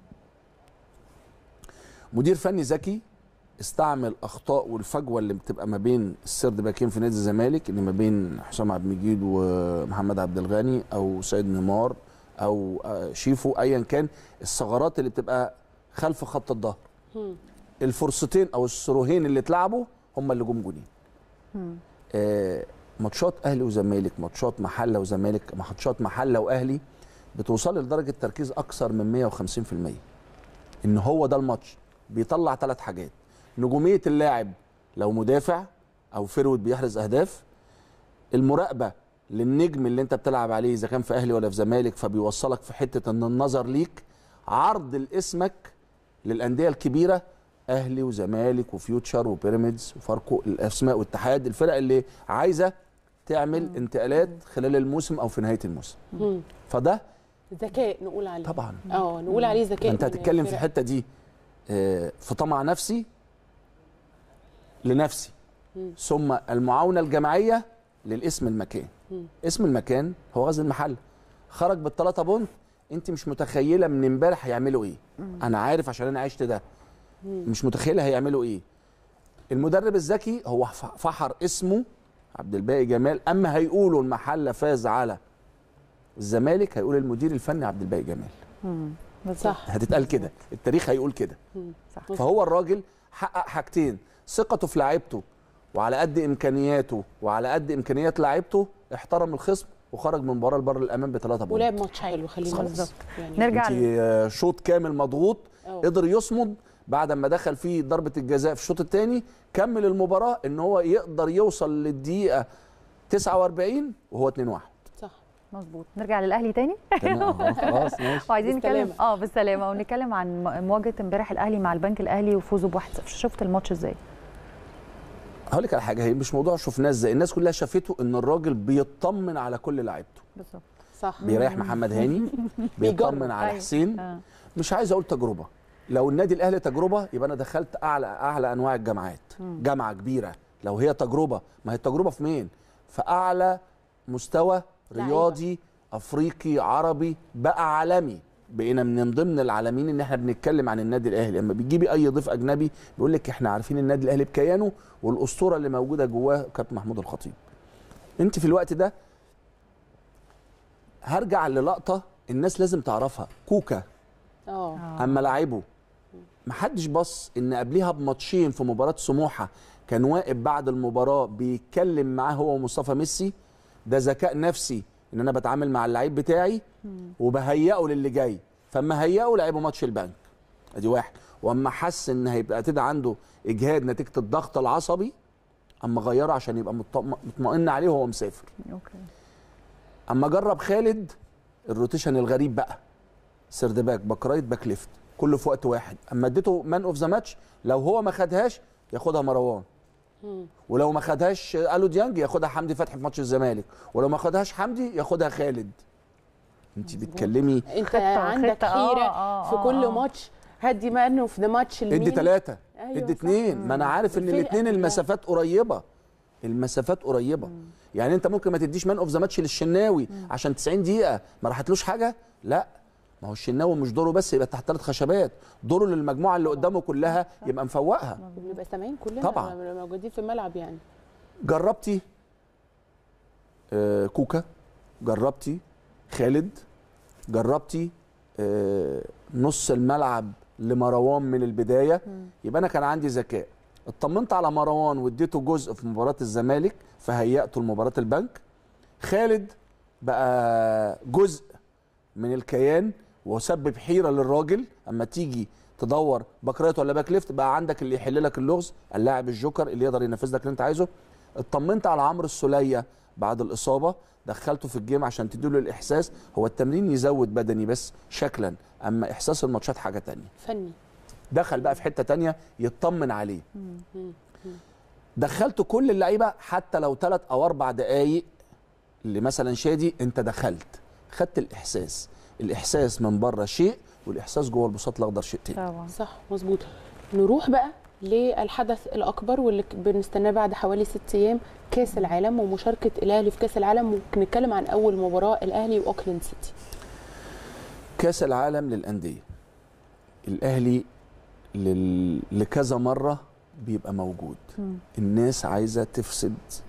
مدير فني ذكي استعمل اخطاء والفجوه اللي بتبقى ما بين السرد باكين في نادي الزمالك اللي ما بين حسام عبد المجيد ومحمد عبد الغني او سيد نيمار او آه، شيفو ايا كان الثغرات اللي بتبقى خلف خط الظهر الفرصتين او السروهين اللي اتلعبوا هم اللي جم جونين آه، ماتشات اهلي وزمالك ماتشات محله وزمالك ماتشات محله واهلي بتوصل لدرجه تركيز اكثر من 150% ان هو ده الماتش بيطلع ثلاث حاجات نجوميه اللاعب لو مدافع او فرود بيحرز اهداف المراقبه للنجم اللي انت بتلعب عليه اذا كان في اهلي ولا في زمالك فبيوصلك في حته ان النظر ليك عرض لاسمك للانديه الكبيره اهلي وزمالك وفيوتشر وبيراميدز وفاركو الاسماء والاتحاد الفرق اللي عايزه تعمل انتقالات خلال الموسم او في نهايه الموسم مم. فده ذكاء نقول عليه طبعا اه نقول عليه ذكاء انت من هتتكلم في الفرق. الحته دي آه، في طمع نفسي لنفسي ثم المعاونه الجماعيه للاسم المكان اسم المكان هو غزل المحل خرج بالثلاثه بونت انت مش متخيله من امبارح هيعملوا ايه انا عارف عشان انا عشت ده مش متخيله هيعملوا ايه المدرب الذكي هو ف- فحر اسمه عبد الباقي جمال اما هيقولوا المحله فاز على الزمالك هيقول المدير الفني عبد الباقي جمال صح هتتقال كده التاريخ هيقول كده صح فهو الراجل حقق حاجتين ثقته في لعيبته وعلى قد امكانياته وعلى قد امكانيات لعيبته احترم الخصم وخرج من بره لبر الامان بثلاثه ولعب بونت ماتش حلو خلينا خلاص. بالظبط يعني نرجع انت ل- آه، شوط كامل مضغوط أوه. قدر يصمد بعد ما دخل فيه ضربه الجزاء في الشوط الثاني كمل المباراه ان هو يقدر يوصل للدقيقه 49 وهو 2 1 صح مظبوط نرجع للاهلي تاني تمام خلاص ماشي وعايزين نتكلم بالسلامة. اه بالسلامه ونتكلم عن م- مواجهه امبارح الاهلي مع البنك الاهلي وفوزه بواحد صفر شفت الماتش ازاي؟ هقول لك على حاجه هي مش موضوع شفناه ازاي الناس كلها شافته ان الراجل بيطمن على كل لعيبته بالظبط صح بيريح محمد هاني بيطمن على أيوة. حسين آه. مش عايز اقول تجربه لو النادي الاهلي تجربه يبقى انا دخلت اعلى اعلى انواع الجامعات جامعه كبيره لو هي تجربه ما هي التجربه في مين في اعلى مستوى لعيبة. رياضي افريقي عربي بقى عالمي بقينا من ضمن العالمين ان احنا بنتكلم عن النادي الاهلي اما بتجيبي اي ضيف اجنبي بيقول لك احنا عارفين النادي الاهلي بكيانه والاسطوره اللي موجوده جواه كابتن محمود الخطيب انت في الوقت ده هرجع للقطه الناس لازم تعرفها كوكا اه اما لعبه محدش بص ان قبليها بماتشين في مباراه سموحه كان واقف بعد المباراه بيتكلم معاه هو ومصطفى ميسي ده ذكاء نفسي ان انا بتعامل مع اللعيب بتاعي وبهيئه للي جاي فاما هيئه لعبوا ماتش البنك ادي واحد واما حس ان هيبقى كده عنده اجهاد نتيجه الضغط العصبي اما غيره عشان يبقى مطم- مطمئن عليه وهو مسافر اوكي اما جرب خالد الروتيشن الغريب بقى سيرد باك باك رايت باك ليفت كله في وقت واحد اما اديته مان اوف ذا ماتش لو هو ما خدهاش ياخدها مروان ولو ما خدهاش الو ديانج ياخدها حمدي فتحي في ماتش الزمالك ولو ما خدهاش حمدي ياخدها خالد انت بتتكلمي انت خطة- عندك خطة، آه، حيره آه، في آه، كل آه. ماتش هدي مان اوف ذا ماتش ادي ثلاثة أيوة ادي صح. اثنين ما انا عارف ان الفرقة الاثنين كلها. المسافات قريبة المسافات قريبة يعني انت ممكن ما تديش مان اوف ذا ماتش للشناوي عشان 90 دقيقة ما راحتلوش حاجة لا ما هو الشناوي مش دوره بس يبقى تحت ثلاث خشبات دوره للمجموعة اللي قدامه كلها يبقى مفوقها بنبقى سامعين كلنا طبعاً. لما موجودين في الملعب يعني جربتي آه كوكا جربتي خالد جربتي آه نص الملعب لمروان من البدايه يبقى انا كان عندي ذكاء اطمنت على مروان واديته جزء في مباراه الزمالك فهيأته لمباراه البنك خالد بقى جزء من الكيان وسبب حيره للراجل اما تيجي تدور باك رايت ولا باك ليفت بقى عندك اللي يحل لك اللغز اللاعب الجوكر اللي يقدر ينفذ لك اللي انت عايزه اطمنت على عمرو السوليه بعد الاصابه دخلته في الجيم عشان تديله الاحساس هو التمرين يزود بدني بس شكلا اما احساس الماتشات حاجه تانية فني دخل بقى في حته تانية يطمن عليه دخلت كل اللعيبه حتى لو ثلاث او اربع دقائق اللي مثلا شادي انت دخلت خدت الاحساس الاحساس من بره شيء والاحساس جوه البساط الاخضر شيء تاني طبعا صح مظبوط نروح بقى للحدث الاكبر واللي ك- بنستناه بعد حوالي ست ايام كاس العالم ومشاركه الاهلي في كاس العالم ونتكلم عن اول مباراه الاهلي واوكلاند سيتي كاس العالم للانديه الاهلي لل... لكذا مره بيبقى موجود الناس عايزه تفسد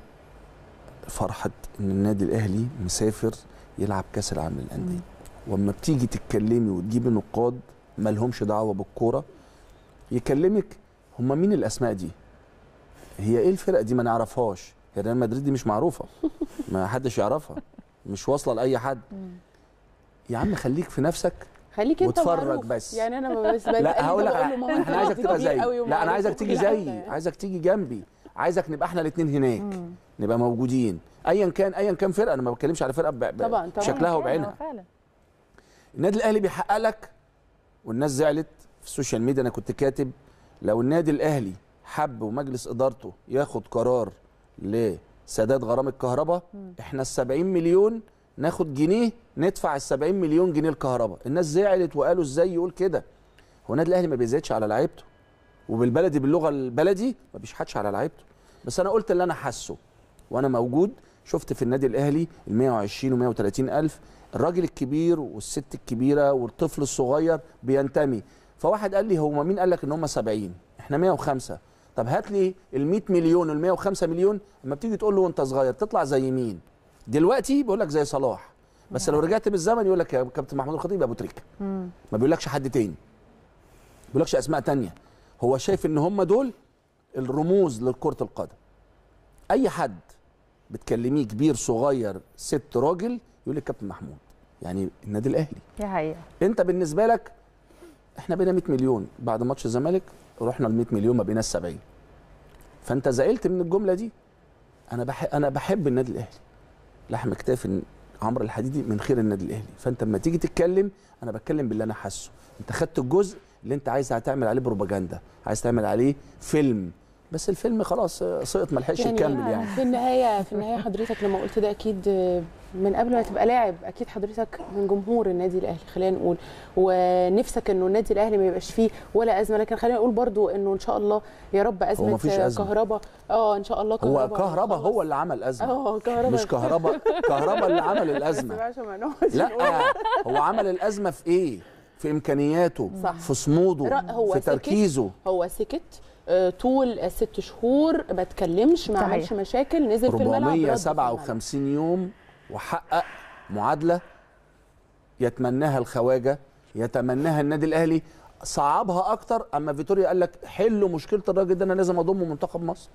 فرحه ان النادي الاهلي مسافر يلعب كاس العالم للانديه واما بتيجي تتكلمي وتجيبي نقاد ما لهمش دعوه بالكوره يكلمك هم مين الاسماء دي هي ايه الفرق دي ما نعرفهاش هي ريال مدريد دي مش معروفه ما حدش يعرفها مش واصله لاي حد يا عم خليك في نفسك خليك انت واتفرج معروف. بس. يعني انا ما بس لا هقول لك بقول له انا ماما انت انا عايزك راجل تبقى كبير زيي قوي لا انا ومعروف عايزك وكل تيجي حاجة زيي يعني. عايزك تيجي جنبي عايزك نبقى احنا الاثنين هناك نبقى موجودين ايا كان ايا كان فرقه انا ما بتكلمش على فرقه ب- ب- طبعاً، طبعاً. بشكلها آه، وبعينها فعلا النادي الاهلي بيحقق لك والناس زعلت في السوشيال ميديا انا كنت كاتب لو النادي الاهلي حب ومجلس ادارته ياخد قرار لسداد غرام الكهرباء احنا ال 70 مليون ناخد جنيه ندفع ال 70 مليون جنيه الكهرباء الناس زعلت وقالوا ازاي يقول كده هو النادي الاهلي ما بيزيدش على لعيبته وبالبلدي باللغه البلدي ما بيشحتش على لعيبته بس انا قلت اللي انا حاسه وانا موجود شفت في النادي الاهلي ال 120 و 130 الف الراجل الكبير والست الكبيره والطفل الصغير بينتمي فواحد قال لي هو مين قال لك ان هم 70 احنا 105 طب هات لي ال 100 مليون وال 105 مليون اما بتيجي تقول له وانت صغير تطلع زي مين دلوقتي بيقول لك زي صلاح بس لو رجعت بالزمن يقول لك يا كابتن محمود الخطيب ابو تريكه ما بيقولكش حد تاني ما بيقولكش اسماء تانية هو شايف ان هم دول الرموز لكره القدم اي حد بتكلميه كبير صغير ست راجل يقول لك كابتن محمود يعني النادي الاهلي دي حقيقه انت بالنسبه لك احنا بقينا 100 مليون بعد ماتش الزمالك رحنا ل 100 مليون ما بقيناش 70 فانت زعلت من الجمله دي انا بحب انا بحب النادي الاهلي لحم كتاف عمرو الحديدي من خير النادي الاهلي فانت لما تيجي تتكلم انا بتكلم باللي انا حاسه انت خدت الجزء اللي انت عايز تعمل عليه بروباجندا عايز تعمل عليه فيلم بس الفيلم خلاص سقط ما لحقش يكمل يعني في النهايه في النهايه حضرتك لما قلت ده اكيد من قبل ما تبقى لاعب اكيد حضرتك من جمهور النادي الاهلي خلينا نقول ونفسك انه النادي الاهلي ما يبقاش فيه ولا ازمه لكن خلينا نقول برضو انه ان شاء الله يا رب ازمه مفيش أزمة. كهرباء اه ان شاء الله هو كهرباء كهربا هو اللي عمل ازمه اه كهرباء مش كهربا كهربا اللي عمل الازمه لا هو عمل الازمه في ايه في امكانياته صح. في صموده ر- هو في سكت. تركيزه هو سكت آه، طول الست شهور ما اتكلمش ما صحيح. عملش مشاكل نزل في الملعب رد في الملعب. 457 يوم وحقق معادله يتمناها الخواجه يتمناها النادي الاهلي صعبها اكتر اما فيتوريا قال لك حلوا مشكله الراجل ده انا لازم اضمه منتخب مصر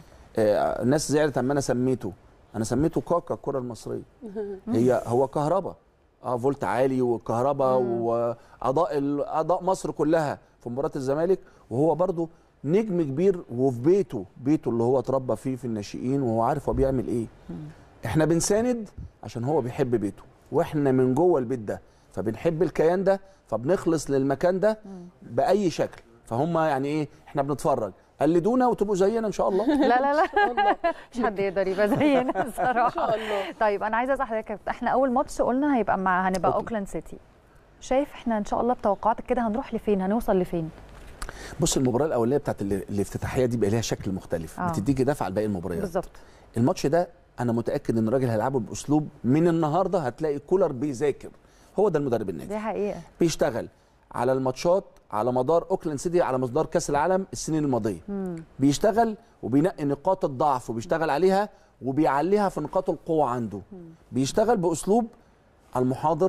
آه الناس زعلت اما انا سميته انا سميته كاكا الكره المصريه هي هو كهربا اه فولت عالي وكهرباء واداء ال- اداء مصر كلها في مباراه الزمالك وهو برضو نجم كبير وفي بيته بيته اللي هو اتربى فيه في الناشئين وهو عارف هو بيعمل ايه احنا بنساند عشان هو بيحب بيته واحنا من جوه البيت ده فبنحب الكيان ده فبنخلص للمكان ده باي شكل فهم يعني ايه احنا بنتفرج قلدونا وتبقوا زينا ان شاء الله لا لا لا مش حد يقدر يبقى زينا ان الصراحه شاء الله طيب انا عايزه اسال حضرتك احنا اول ماتش قلنا هيبقى مع هنبقى أوكلاند. اوكلاند سيتي شايف احنا ان شاء الله بتوقعاتك كده هنروح لفين هنوصل لفين بص المباراه الاولانيه بتاعت ال- الافتتاحيه دي بقى ليها شكل مختلف آه. بتديكي دفعه لباقي المباريات بالظبط الماتش ده انا متاكد ان الراجل هيلعبه باسلوب من النهارده هتلاقي كولر بيذاكر هو ده المدرب النادي دي حقيقه بيشتغل على الماتشات على مدار اوكلاند سيتي على مدار كاس العالم السنين الماضيه بيشتغل وبينقي نقاط الضعف وبيشتغل عليها وبيعليها في نقاط القوه عنده بيشتغل باسلوب المحاضر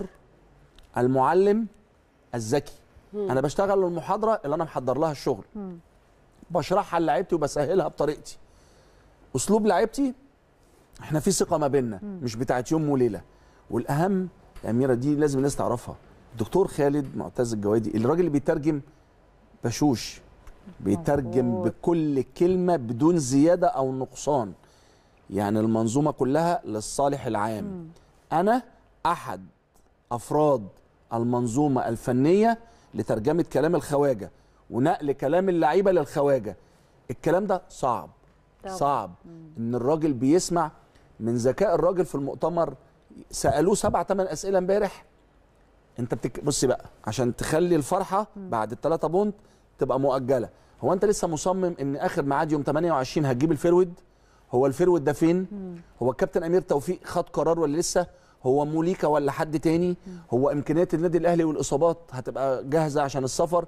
المعلم الذكي انا بشتغل المحاضره اللي انا محضر لها الشغل بشرحها لعيبتي وبسهلها بطريقتي اسلوب لعيبتي احنا في ثقه ما بيننا مش بتاعت يوم وليله والاهم يا اميره دي لازم الناس تعرفها الدكتور خالد معتز الجوادي الراجل اللي بيترجم بشوش بيترجم مظبوط. بكل كلمه بدون زياده او نقصان يعني المنظومه كلها للصالح العام انا احد افراد المنظومه الفنيه لترجمه كلام الخواجه ونقل كلام اللعيبه للخواجه الكلام ده صعب طبعاً. صعب ان الراجل بيسمع من ذكاء الراجل في المؤتمر سالوه سبع ثمان اسئله امبارح انت بتك... بص بقى عشان تخلي الفرحه بعد الثلاثه بونت تبقى مؤجله هو انت لسه مصمم ان اخر ميعاد يوم 28 هتجيب الفيرود هو الفيرود ده فين هو الكابتن امير توفيق خد قرار ولا لسه هو موليكا ولا حد تاني هو امكانيات النادي الاهلي والاصابات هتبقى جاهزه عشان السفر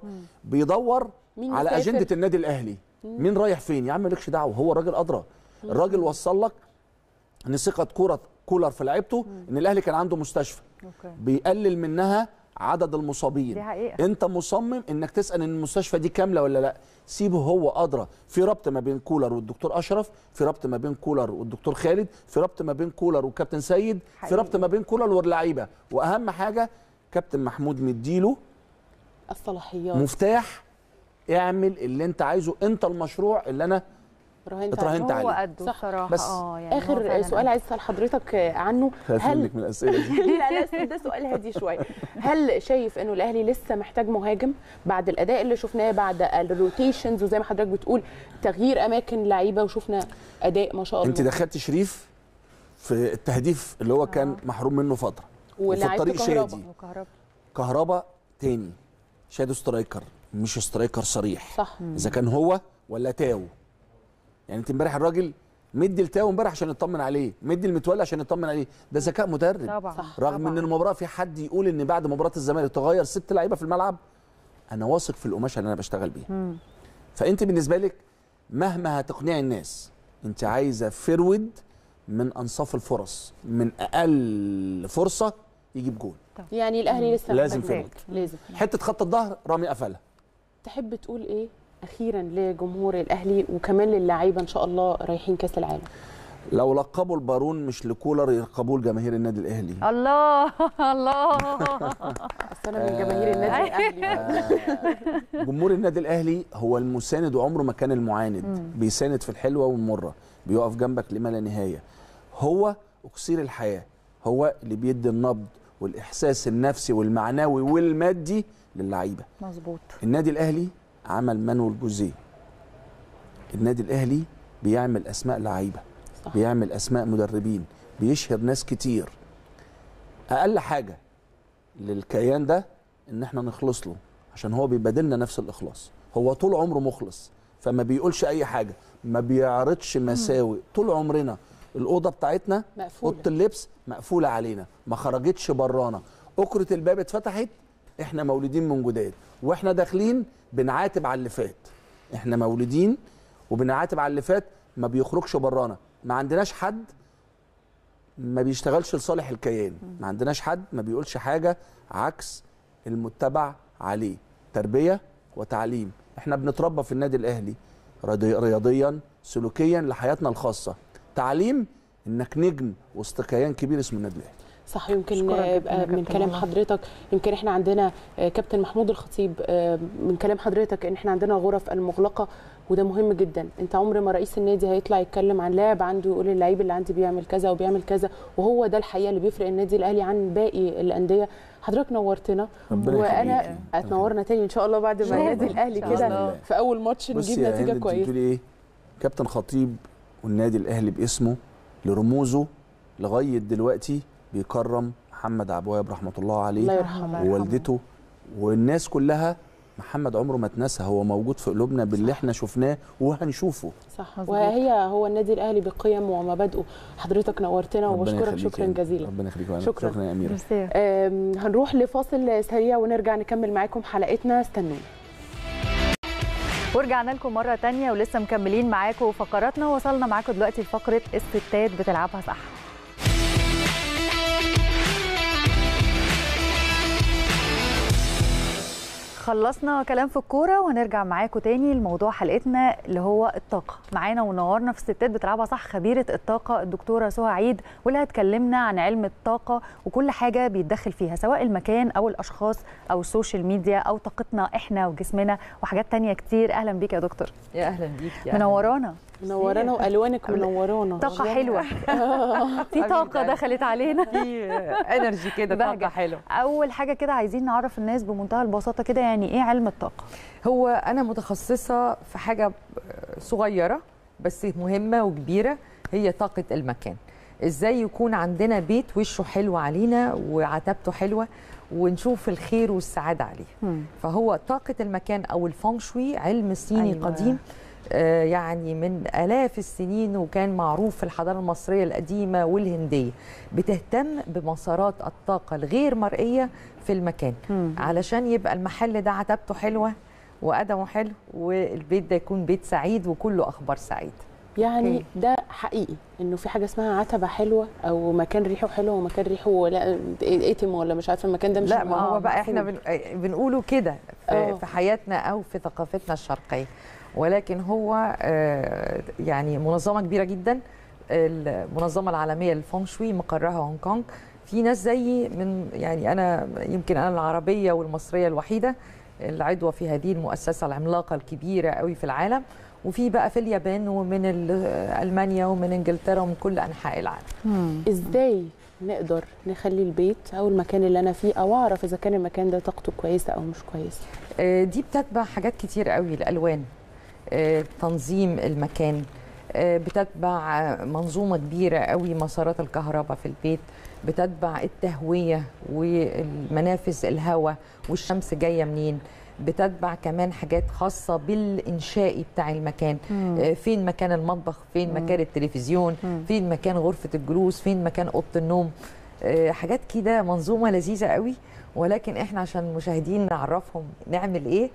بيدور مين على مسافر؟ اجنده النادي الاهلي مين رايح فين يا عم مالكش دعوه هو الراجل ادرى الراجل وصل لك ان ثقه كوره كولر في لعيبته ان الاهلي كان عنده مستشفى اوكي بيقلل منها عدد المصابين دي حقيقة. انت مصمم انك تسال ان المستشفى دي كامله ولا لا سيبه هو ادرى في ربط ما بين كولر والدكتور اشرف في ربط ما بين كولر والدكتور خالد في ربط ما بين كولر والكابتن سيد في حقيقي. ربط ما بين كولر واللعيبه واهم حاجه كابتن محمود مديله الصلاحيات مفتاح اعمل اللي انت عايزه انت المشروع اللي انا راهنت اتراهنت عليه. هو عليه. قده صح. بصراحه بس اه يعني هو اخر فعلاً سؤال عايز اسال حضرتك عنه خايف هل منك من الاسئله دي لا لا ده سؤال هادي شويه هل شايف انه الاهلي لسه محتاج مهاجم بعد الاداء اللي شفناه بعد الروتيشنز وزي ما حضرتك بتقول تغيير اماكن لعيبه وشفنا اداء ما شاء الله انت دخلت شريف في التهديف اللي هو كان محروم منه فتره وفي ولعيبة الطريق كهربا. شادي وكهرباء كهربا تاني شادو سترايكر مش سترايكر صريح صح اذا كان هو ولا تاو يعني انت امبارح الراجل مدي لتاو امبارح عشان يطمن عليه مدي المتولي عشان يطمن عليه ده ذكاء مدرب طبعا صح. رغم طبعاً. ان المباراه في حد يقول ان بعد مباراه الزمالك تغير ست لعيبه في الملعب انا واثق في القماشه اللي انا بشتغل بيها فانت بالنسبه لك مهما هتقنعي الناس انت عايزه فرود من انصاف الفرص من اقل فرصه يجيب جول يعني الاهلي لسه لازم محتاج فرود. لازم حته خط الظهر رامي قفلها تحب تقول ايه اخيرا لجمهور الاهلي وكمان للعيبه ان شاء الله رايحين كاس العالم لو لقبوا البارون مش لكولر يلقبوه لجماهير النادي الاهلي الله الله اصل انا من جماهير النادي الاهلي جمهور النادي الاهلي هو المساند وعمره ما كان المعاند بيساند في الحلوه والمره بيقف جنبك لما لا نهايه هو اكسير الحياه هو اللي بيدي النبض والاحساس النفسي والمعنوي والمادي للعيبه مظبوط النادي الاهلي عمل مانويل جوزيه النادي الاهلي بيعمل اسماء لعيبه صح. بيعمل اسماء مدربين بيشهر ناس كتير اقل حاجه للكيان ده ان احنا نخلص له عشان هو بيبادلنا نفس الاخلاص هو طول عمره مخلص فما بيقولش اي حاجه ما بيعرضش مساوئ طول عمرنا الاوضه بتاعتنا مقفولة. اوضه اللبس مقفوله علينا ما خرجتش برانا اكره الباب اتفتحت احنا مولودين من جداد واحنا داخلين بنعاتب على اللي فات احنا مولودين وبنعاتب على اللي فات ما بيخرجش برانا ما عندناش حد ما بيشتغلش لصالح الكيان ما عندناش حد ما بيقولش حاجه عكس المتبع عليه تربيه وتعليم احنا بنتربى في النادي الاهلي رياضي- رياضيا سلوكيا لحياتنا الخاصه تعليم انك نجم وسط كيان كبير اسمه النادي الاهلي صح يمكن أشكرك آه، جداً يبقى يا من كابتن كلام والله. حضرتك يمكن احنا عندنا آه، كابتن محمود الخطيب آه، من كلام حضرتك ان احنا عندنا غرف المغلقه وده مهم جدا انت عمر ما رئيس النادي هيطلع يتكلم عن لاعب عنده يقول اللعيب اللي عندي بيعمل كذا وبيعمل كذا وهو ده الحقيقه اللي بيفرق النادي الاهلي عن باقي الانديه حضرتك نورتنا ربنا وانا يخليكي. هتنورنا تاني ان شاء الله بعد ما شاء النادي الله. الاهلي إن شاء كده الله. في اول ماتش بصي نجيب يا هند نتيجه انت كويسه بتقولي ايه كابتن خطيب والنادي الاهلي باسمه لرموزه لغايه دلوقتي بيكرم محمد عبد الوهاب رحمه الله عليه الله يرحمه الله يرحمه. ووالدته والناس كلها محمد عمره ما اتنسى هو موجود في قلوبنا باللي احنا شفناه وهنشوفه صح مظبوط. وهي هو النادي الاهلي بقيم ومبادئه حضرتك نورتنا ربنا وبشكرك يخليك شكرا يا هند. جزيلا ربنا يخليك وأنا- شكراً. شكرا يا اميره ميرسي. آم، هنروح لفاصل سريع ونرجع نكمل معاكم حلقتنا استنونا ورجعنا لكم مرة تانية ولسه مكملين معاكم فقراتنا وصلنا معاكم دلوقتي لفقرة الستات بتلعبها صح خلصنا كلام في الكوره وهنرجع معاكم تاني لموضوع حلقتنا اللي هو الطاقه معانا ونورنا في الستات بتلعبها صح خبيره الطاقه الدكتوره سهى عيد واللي هتكلمنا عن علم الطاقه وكل حاجه بيتدخل فيها سواء المكان او الاشخاص او السوشيال ميديا او طاقتنا احنا وجسمنا وحاجات تانية كتير اهلا بيك يا دكتور يا اهلا بيك يا أهلاً منورانا منورانا والوانك منورانا طاقه والله. حلوه في طاقه دخلت علينا في انرجي كده بهجة. طاقه حلوه اول حاجه كده عايزين نعرف الناس بمنتهى البساطه كده يعني ايه علم الطاقه هو انا متخصصه في حاجه صغيره بس مهمه وكبيره هي طاقه المكان ازاي يكون عندنا بيت وشه حلو علينا وعتبته حلوه ونشوف الخير والسعاده عليه فهو طاقه المكان او الفونغ علم صيني أيوة. أيوة. قديم آه، يعني من آلاف السنين وكان معروف في الحضارة المصرية القديمة والهندية بتهتم بمسارات الطاقة الغير مرئية في المكان مم. علشان يبقى المحل ده عتبته حلوة وقدمه حلو والبيت ده يكون بيت سعيد وكله أخبار سعيد يعني أوكي. ده حقيقي انه في حاجه اسمها عتبه حلوه او مكان ريحه حلو ومكان ريحه لا اتم ولا مش عارفه المكان ده مش لا ما آه، هو بقى احنا مفروض. بن... بنقوله كده آه. في, في حياتنا او في ثقافتنا الشرقيه ولكن هو آه، يعني منظمه كبيره جدا المنظمه العالميه للفونغ شوي مقرها هونج كونج في ناس زيي من يعني انا يمكن انا العربيه والمصريه الوحيده العضوه في هذه المؤسسه العملاقه الكبيره قوي في العالم وفي بقى في اليابان ومن ال- المانيا ومن انجلترا ومن كل انحاء العالم ازاي نقدر نخلي البيت او المكان اللي انا فيه او اعرف اذا كان المكان ده طاقته كويسه او مش كويسه آه، دي بتتبع حاجات كتير قوي الالوان آه، تنظيم المكان آه، بتتبع آه، منظومه كبيره قوي مسارات الكهرباء في البيت بتتبع التهويه والمنافذ الهواء والشمس جايه منين بتتبع كمان حاجات خاصة بالإنشائي بتاع المكان آه، فين مكان المطبخ فين مكان التلفزيون فين مكان غرفة الجلوس فين مكان أوضة النوم آه، حاجات كده منظومة لذيذة قوي ولكن احنا عشان المشاهدين نعرفهم نعمل ايه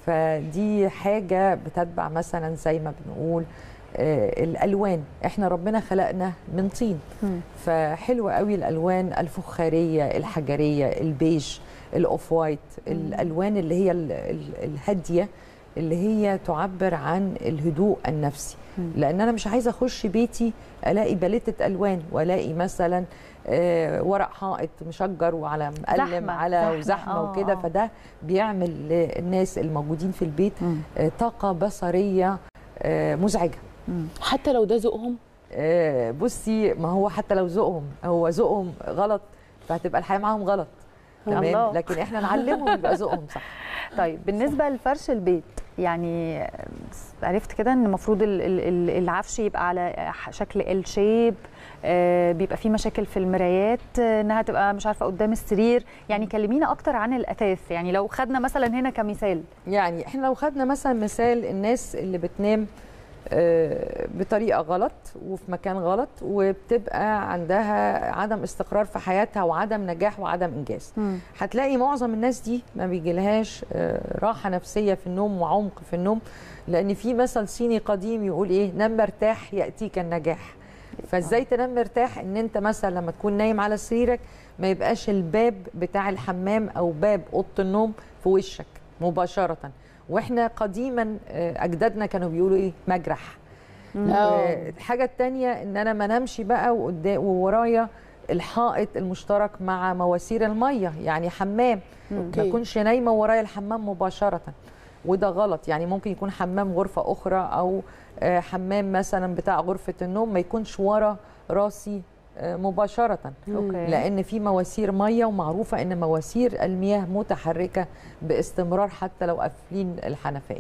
فدي حاجة بتتبع مثلا زي ما بنقول آه، الالوان احنا ربنا خلقنا من طين مم. فحلوه قوي الالوان الفخاريه الحجريه البيج الاوف وايت الالوان اللي هي ال- ال- الهاديه اللي هي تعبر عن الهدوء النفسي لان انا مش عايزه اخش بيتي الاقي باليته الوان والاقي مثلا آه، ورق حائط مشجر وعلى مقلم زحمة، على زحمة، وزحمه آه، وكده آه. فده بيعمل للناس الموجودين في البيت مم. آه، طاقه بصريه آه، مزعجه حتى لو ده ذوقهم آه، بصي ما هو حتى لو ذوقهم هو ذوقهم غلط فهتبقى الحياه معاهم غلط الله. تمام لكن احنا نعلمهم يبقى ذوقهم صح طيب بالنسبه لفرش البيت يعني عرفت كده ان المفروض ال- ال- ال- العفش يبقى على شكل ال شيب بيبقى في مشاكل في المرايات آه، انها تبقى مش عارفه قدام السرير يعني كلمينا اكتر عن الاثاث يعني لو خدنا مثلا هنا كمثال يعني احنا لو خدنا مثلا مثال الناس اللي بتنام آه، بطريقه غلط وفي مكان غلط وبتبقى عندها عدم استقرار في حياتها وعدم نجاح وعدم انجاز هتلاقي معظم الناس دي ما بيجيلهاش آه، راحه نفسيه في النوم وعمق في النوم لان في مثل صيني قديم يقول ايه نام مرتاح ياتيك النجاح فازاي تنام مرتاح ان انت مثلا لما تكون نايم على سريرك ما يبقاش الباب بتاع الحمام او باب اوضه النوم في وشك مباشره واحنا قديما آه، اجدادنا كانوا بيقولوا ايه مجرح آه. الحاجه الثانيه ان انا ما نمشي بقى وقدام وورايا الحائط المشترك مع مواسير الميه يعني حمام ما أوكي. اكونش نايمه ورايا الحمام مباشره وده غلط يعني ممكن يكون حمام غرفه اخرى او آه، حمام مثلا بتاع غرفه النوم ما يكونش ورا راسي آه، مباشره اوكي لان في مواسير ميه ومعروفه ان مواسير المياه متحركه باستمرار حتى لو قافلين الحنفيه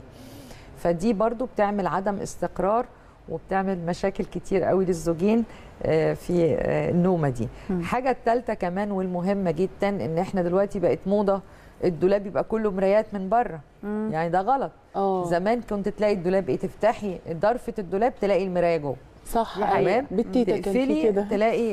فدي برضو بتعمل عدم استقرار وبتعمل مشاكل كتير قوي للزوجين آه، في آه، النومه دي مم. حاجه الثالثه كمان والمهمه جدا ان احنا دلوقتي بقت موضه الدولاب يبقى كله مرايات من بره مم. يعني ده غلط اه زمان كنت تلاقي الدولاب ايه تفتحي ضرفه الدولاب تلاقي المرايه جوه صح دي حقيقة. أيوة. بالتيتا كان في تقفلي كده تلاقي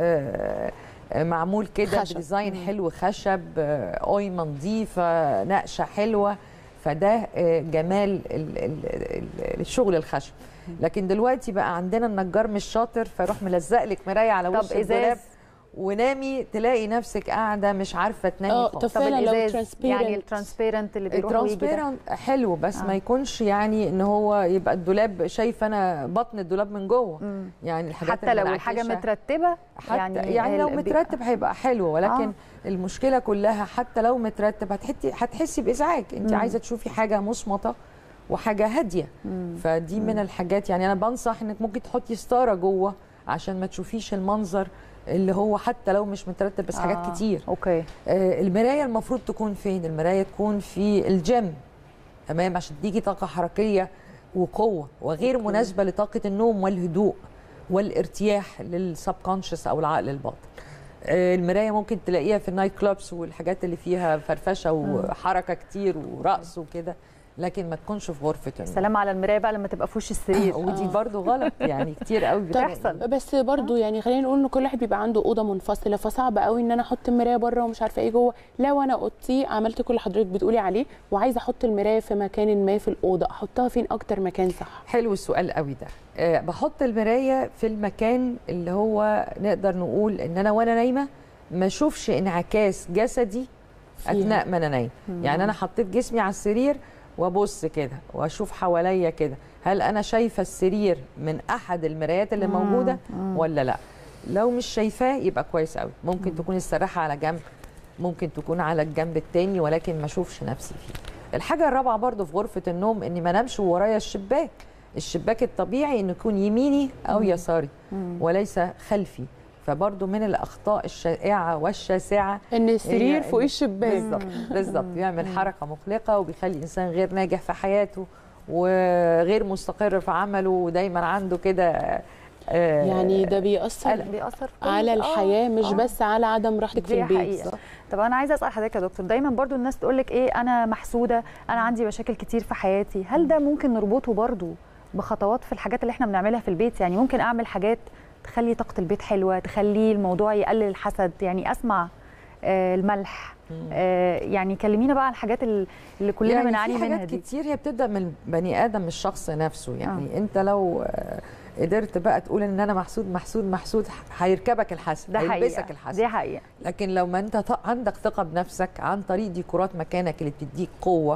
آه، آه، معمول كده خشب. ديزاين حلو خشب آه، قايمه نظيفه نقشه حلوه فده آه، جمال ال- ال- ال- الشغل الخشب لكن دلوقتي بقى عندنا النجار مش شاطر فيروح ملزق لك مرايه على طب وش الدولاب ازاز ونامي تلاقي نفسك قاعده مش عارفه تنامي اه خالص طب طب فعلا لو الازاز يعني transparent. الترانسبيرنت اللي بيروح ويجي ده الترانسبيرنت حلو بس آه. ما يكونش يعني ان هو يبقى الدولاب شايف انا بطن الدولاب من جوه مم. يعني الحاجات حتى لو المنعكشة. الحاجه مترتبه حتى يعني, يعني يعني لو ال- بي- مترتب هيبقى حلو ولكن آه. آه. المشكله كلها حتى لو مترتب هتحتي هتحسي بازعاج انت مم. عايزه تشوفي حاجه مصمته وحاجه هاديه مم. فدي من الحاجات يعني انا بنصح انك ممكن تحطي ستاره جوه عشان ما تشوفيش المنظر اللي هو حتى لو مش مترتب بس حاجات آه. كتير اوكي آه، المرايه المفروض تكون فين المرايه تكون في الجيم تمام عشان تديكي طاقه حركيه وقوه وغير أوكي. مناسبه لطاقه النوم والهدوء والارتياح للسبكونشس او العقل الباطن آه، المرايه ممكن تلاقيها في النايت كلابس والحاجات اللي فيها فرفشه وحركه كتير ورقص وكده لكن ما تكونش في غرفه النوم سلام على المرايه بقى لما تبقى في وش السرير ودي آه. برضو غلط يعني كتير قوي بتحصل بتحصل. بس برضو يعني خلينا نقول ان كل واحد بيبقى عنده اوضه منفصله فصعب قوي ان انا احط المرايه بره ومش عارفه ايه جوه لو انا اوضتي عملت كل اللي حضرتك بتقولي عليه وعايزه احط المرايه في مكان ما في الاوضه احطها فين اكتر مكان صح حلو السؤال قوي ده أه بحط المرايه في المكان اللي هو نقدر نقول ان انا وانا نايمه ما اشوفش انعكاس جسدي فيها. اثناء ما انا نايمه يعني انا حطيت جسمي على السرير وابص كده واشوف حواليا كده هل انا شايفه السرير من احد المرايات اللي موجوده ولا لا لو مش شايفاه يبقى كويس قوي ممكن تكون السراحه على جنب ممكن تكون على الجنب التاني ولكن ما اشوفش نفسي فيه الحاجه الرابعه برضو في غرفه النوم اني ما انامش ورايا الشباك الشباك الطبيعي انه يكون يميني او يساري وليس خلفي فبرضو من الاخطاء الشائعه والشاسعه ان السرير هي فوق إن- الشباك بالظبط بالظبط بيعمل حركه مقلقه وبيخلي الانسان غير ناجح في حياته وغير مستقر في عمله ودايما عنده كده آه، يعني ده بيأثر قلق. بيأثر في كل- على آه، الحياه مش آه. بس على عدم راحتك في دي البيت حقيقة. طب انا عايزه اسال حضرتك يا دكتور دايما برضو الناس تقول لك ايه انا محسوده انا عندي مشاكل كتير في حياتي هل ده ممكن نربطه برضو بخطوات في الحاجات اللي احنا بنعملها في البيت يعني ممكن اعمل حاجات تخلي طاقه البيت حلوه تخلي الموضوع يقلل الحسد يعني اسمع آه الملح آه يعني كلمينا بقى عن الحاجات ال- اللي كلنا يعني بنعاني في منها حاجات دي كتير هي بتبدا من البني ادم الشخص نفسه يعني آه. انت لو آه، قدرت بقى تقول ان انا محسود محسود محسود هيركبك الحسد ده هيلبسك حقيقه الحسد دي حقيقه لكن لو ما انت ط- عندك ثقه بنفسك عن طريق ديكورات مكانك اللي بتديك قوه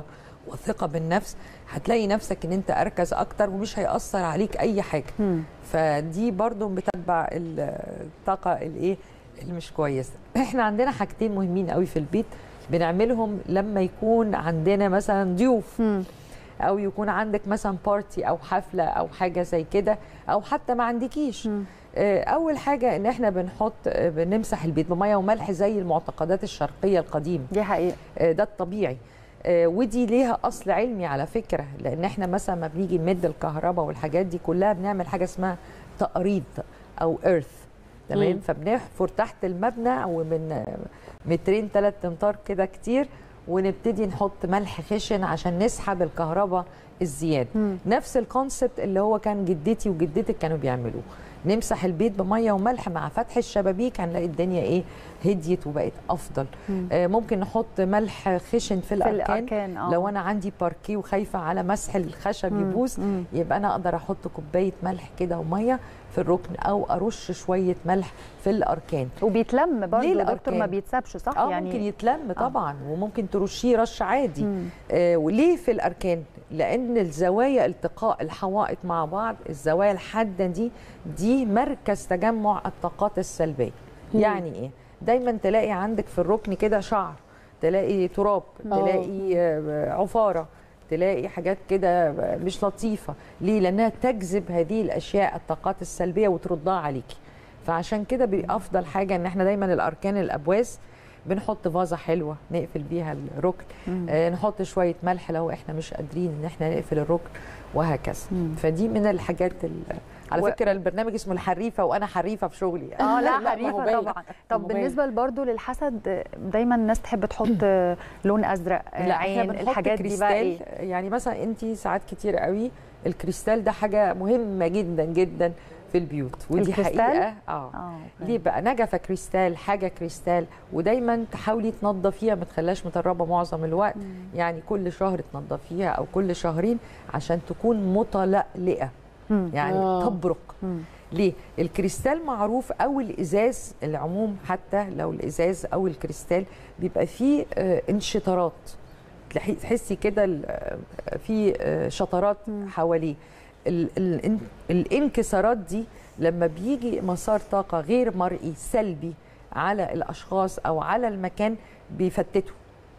وثقه بالنفس هتلاقي نفسك ان انت اركز اكتر ومش هيأثر عليك اي حاجه مم. فدي برضو بتتبع الطاقه الايه اللي مش كويسه احنا عندنا حاجتين مهمين قوي في البيت بنعملهم لما يكون عندنا مثلا ضيوف مم. او يكون عندك مثلا بارتي او حفله او حاجه زي كده او حتى ما عندكيش مم. آه، اول حاجه ان احنا بنحط آه، بنمسح البيت بميه وملح زي المعتقدات الشرقيه القديمه دي حقيقه آه، ده الطبيعي آه، ودي ليها اصل علمي على فكره لان احنا مثلا ما بنيجي نمد الكهرباء والحاجات دي كلها بنعمل حاجه اسمها تقريض او ايرث تمام مم. فبنحفر تحت المبنى ومن آه، مترين ثلاث امتار كده كتير ونبتدي نحط ملح خشن عشان نسحب الكهرباء الزياده مم. نفس الكونسبت اللي هو كان جدتي وجدتك كانوا بيعملوه نمسح البيت بميه وملح مع فتح الشبابيك هنلاقي الدنيا ايه هديت وبقت افضل مم. آه ممكن نحط ملح خشن في في الاركان, الاركان اه لو انا عندي باركيه وخايفه على مسح الخشب مم. يبوظ مم. يبقى انا اقدر احط كوبايه ملح كده وميه في الركن او ارش شويه ملح في الاركان وبيتلم برضه ليه دكتور الأركان؟ ما بيتسابش صح اه يعني ممكن يتلم طبعا وممكن ترشيه رش عادي مم. آه وليه في الاركان لان الزوايا التقاء الحوائط مع بعض الزوايا الحاده دي دي مركز تجمع الطاقات السلبيه مم. يعني ايه دايما تلاقي عندك في الركن كده شعر تلاقي تراب آه. تلاقي آه، عفاره تلاقي حاجات كده مش لطيفه ليه لانها تجذب هذه الاشياء الطاقات السلبيه وتردها عليكي فعشان كده بافضل حاجه ان احنا دايما الاركان الابواز بنحط فازه حلوه نقفل بيها الركن مم. آه نحط شويه ملح لو احنا مش قادرين ان احنا نقفل الركن وهكذا مم. فدي من الحاجات ال- على و- فكره البرنامج اسمه الحريفه وانا حريفه في شغلي اه لا، لا ما هو حريفه باين. طبعا ما طب هو بالنسبه برضه للحسد دايما الناس تحب تحط لون ازرق لا عين احنا بنحط الحاجات دي بقى ايه كريستال يعني مثلا انت ساعات كتير قوي الكريستال ده حاجه مهمه جدا جدا في البيوت ودي الكريستال؟ حقيقه اه اه أوكي. ليه بقى نجفه كريستال حاجه كريستال ودايما تحاولي تنظفيها ما تخليهاش مطربه معظم الوقت يعني كل شهر تنظفيها او كل شهرين عشان تكون متلألئه مم. يعني آه. تبرق مم. ليه الكريستال معروف او الازاز العموم حتى لو الازاز او الكريستال بيبقى فيه آه، انشطارات تلاحي- تحسي كده ال- آه، في آه، شطرات مم. حواليه ال- ال- الانكسارات دي لما بيجي مسار طاقه غير مرئي سلبي على الاشخاص او على المكان بيفتته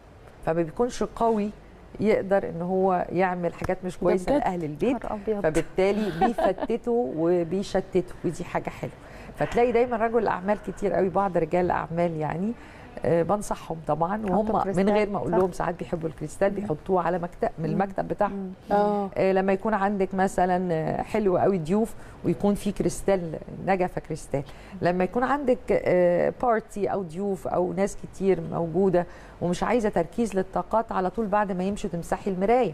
فما بيكونش قوي يقدر ان هو يعمل حاجات مش كويسه بجد؟ لاهل البيت نهار أبيض. فبالتالي بيفتتوا وبيشتتوا ودي حاجه حلوه فتلاقي دايما رجل الاعمال كتير قوي بعض رجال الاعمال يعني آه، بنصحهم طبعا وهم من كريستال، غير ما اقول صح. لهم ساعات بيحبوا الكريستال بيحطوه على مكتب من المكتب بتاعهم اه آه، لما يكون عندك مثلا آه، حلو قوي ضيوف ويكون في كريستال نجفه كريستال لما يكون عندك آه، بارتي او ضيوف او ناس كتير موجوده ومش عايزه تركيز للطاقات على طول بعد ما يمشوا تمسحي المرايه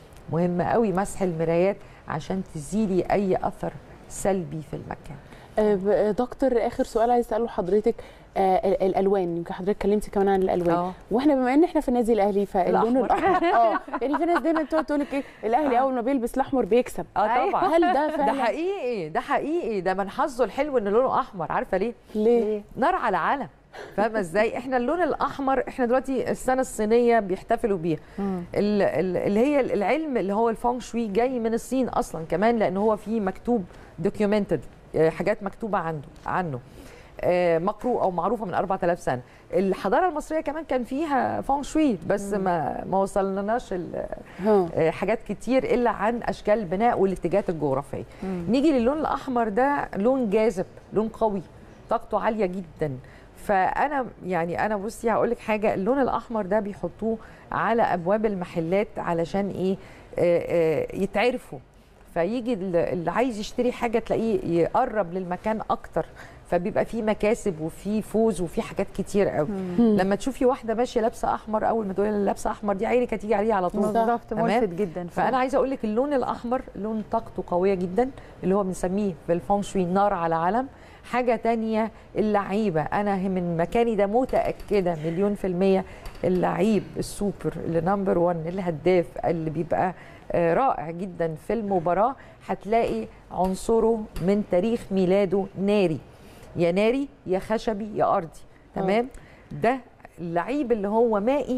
مهم قوي مسح المرايات عشان تزيلي اي اثر سلبي في المكان آه، ب- دكتور اخر سؤال عايز اساله لحضرتك آه ال- الالوان يمكن حضرتك اتكلمتي كمان عن الالوان اه واحنا بما ان احنا في النادي الاهلي فاللون الأحمر. الاحمر اه يعني في ناس دايما بتقعد تقول لك ايه الاهلي اول ما بيلبس الاحمر بيكسب اه طبعا هل ده ده فعلا حقيقي ده حقيقي ده من حظه الحلو ان لونه احمر عارفه ليه ليه نار على علم فاهمه ازاي احنا اللون الاحمر احنا دلوقتي السنه الصينيه بيحتفلوا بيها مم. ال- ال- اللي هي العلم اللي هو الفونغ شوي جاي من الصين اصلا كمان لان هو فيه مكتوب دوكيومنتد حاجات مكتوبه عنده عنه آه، مقروءه ومعروفه من 4000 سنه الحضاره المصريه كمان كان فيها فونغ شوي بس ما ما وصلناش ال- ها آه، حاجات كتير الا عن اشكال البناء والاتجاهات الجغرافيه نيجي للون الاحمر ده لون جاذب لون قوي طاقته عاليه جدا فانا يعني انا بصي هقول لك حاجه اللون الاحمر ده بيحطوه على ابواب المحلات علشان ايه آه، آه، يتعرفوا فيجي ال- اللي عايز يشتري حاجه تلاقيه يقرب للمكان اكتر فبيبقى فيه مكاسب وفيه فوز وفيه حاجات كتير قوي لما تشوفي واحده ماشيه لابسه احمر اول ما تقولي لها لابسه احمر دي عينك هتيجي عليها على طول بالظبط تمام؟ ملفت جدا فانا عايزه اقول لك اللون الاحمر لون طاقته قويه جدا اللي هو بنسميه بالفونغ شوي نار على علم حاجه تانية اللعيبه انا من مكاني ده متاكده مليون في الميه اللعيب السوبر اللي نمبر 1 الهداف اللي بيبقى آه، رائع جدا في المباراه هتلاقي عنصره من تاريخ ميلاده ناري يا ناري يا خشبي يا ارضي تمام ده اللعيب اللي هو مائي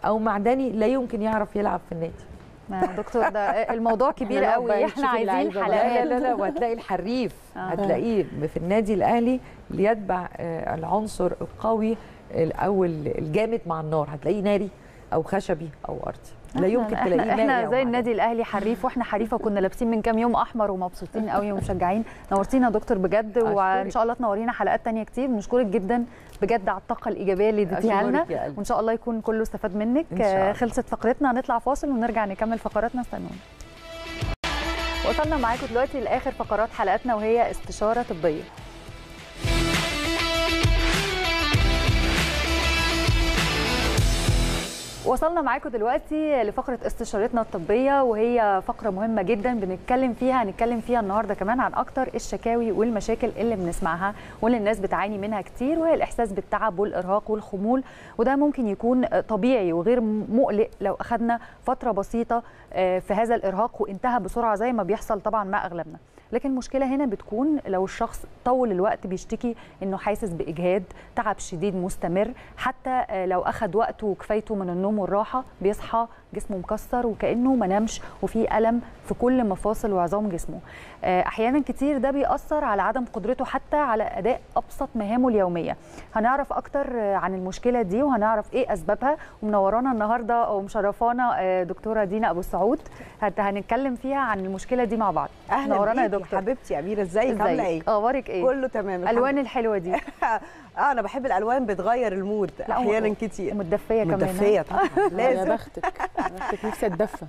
او معدني لا يمكن يعرف يلعب في النادي يا دكتور ده الموضوع كبير إحنا قوي بقى احنا نشوف عايزين اللعيبة بقى. لا لا حلقات لا, لا وهتلاقي الحريف آه. هتلاقيه في النادي الاهلي ليتبع آه، العنصر القوي ال- او ال- الجامد مع النار هتلاقيه ناري او خشبي او ارضي لا إحنا- يمكن احنا, تلاقيه ناري احنا أو زي معدني. النادي الاهلي حريف واحنا حريفه كنا لابسين من كام يوم احمر ومبسوطين قوي ومشجعين نورتينا يا دكتور بجد وان أشكرك. شاء الله تنورينا حلقات تانية كتير بنشكرك جدا بجد على الطاقه الايجابيه اللي اديتيها لنا أشكرك يا قلبي. وان شاء الله يكون كله استفاد منك إن شاء الله. آه، خلصت فقرتنا هنطلع فاصل ونرجع نكمل فقراتنا استنونا وصلنا معاكم دلوقتي لاخر فقرات حلقتنا وهي استشاره طبيه وصلنا معاكم دلوقتي لفقره استشارتنا الطبيه وهي فقره مهمه جدا بنتكلم فيها هنتكلم فيها النهارده كمان عن اكتر الشكاوي والمشاكل اللي بنسمعها واللي الناس بتعاني منها كتير وهي الاحساس بالتعب والارهاق والخمول وده ممكن يكون طبيعي وغير مقلق لو اخذنا فتره بسيطه آه، في هذا الارهاق وانتهى بسرعه زي ما بيحصل طبعا مع اغلبنا لكن المشكله هنا بتكون لو الشخص طول الوقت بيشتكي انه حاسس باجهاد تعب شديد مستمر حتى آه، لو اخذ وقته وكفايته من النوم والراحه بيصحى جسمه مكسر وكانه ما نامش وفي الم في كل مفاصل وعظام جسمه آه، احيانا كتير ده بيأثر على عدم قدرته حتى على اداء ابسط مهامه اليوميه هنعرف اكتر آه، عن المشكله دي وهنعرف ايه اسبابها ومنورانا النهارده ومشرفانا آه، دكتوره دينا ابو السعود هت- هنتكلم فيها عن المشكله دي مع بعض اهلا منورانا يا بيكي دكتور حبيبتي يا اميره ازيك عامله ايه ازيك اخبارك ايه كله تمام الالوان الحلوه دي الحمد- اه انا بحب الالوان بتغير المود لا، احيانا و- كتير ومتدفيه كمان مدفيه طبعا يا لازم بختك يا بختك نفسي اتدفى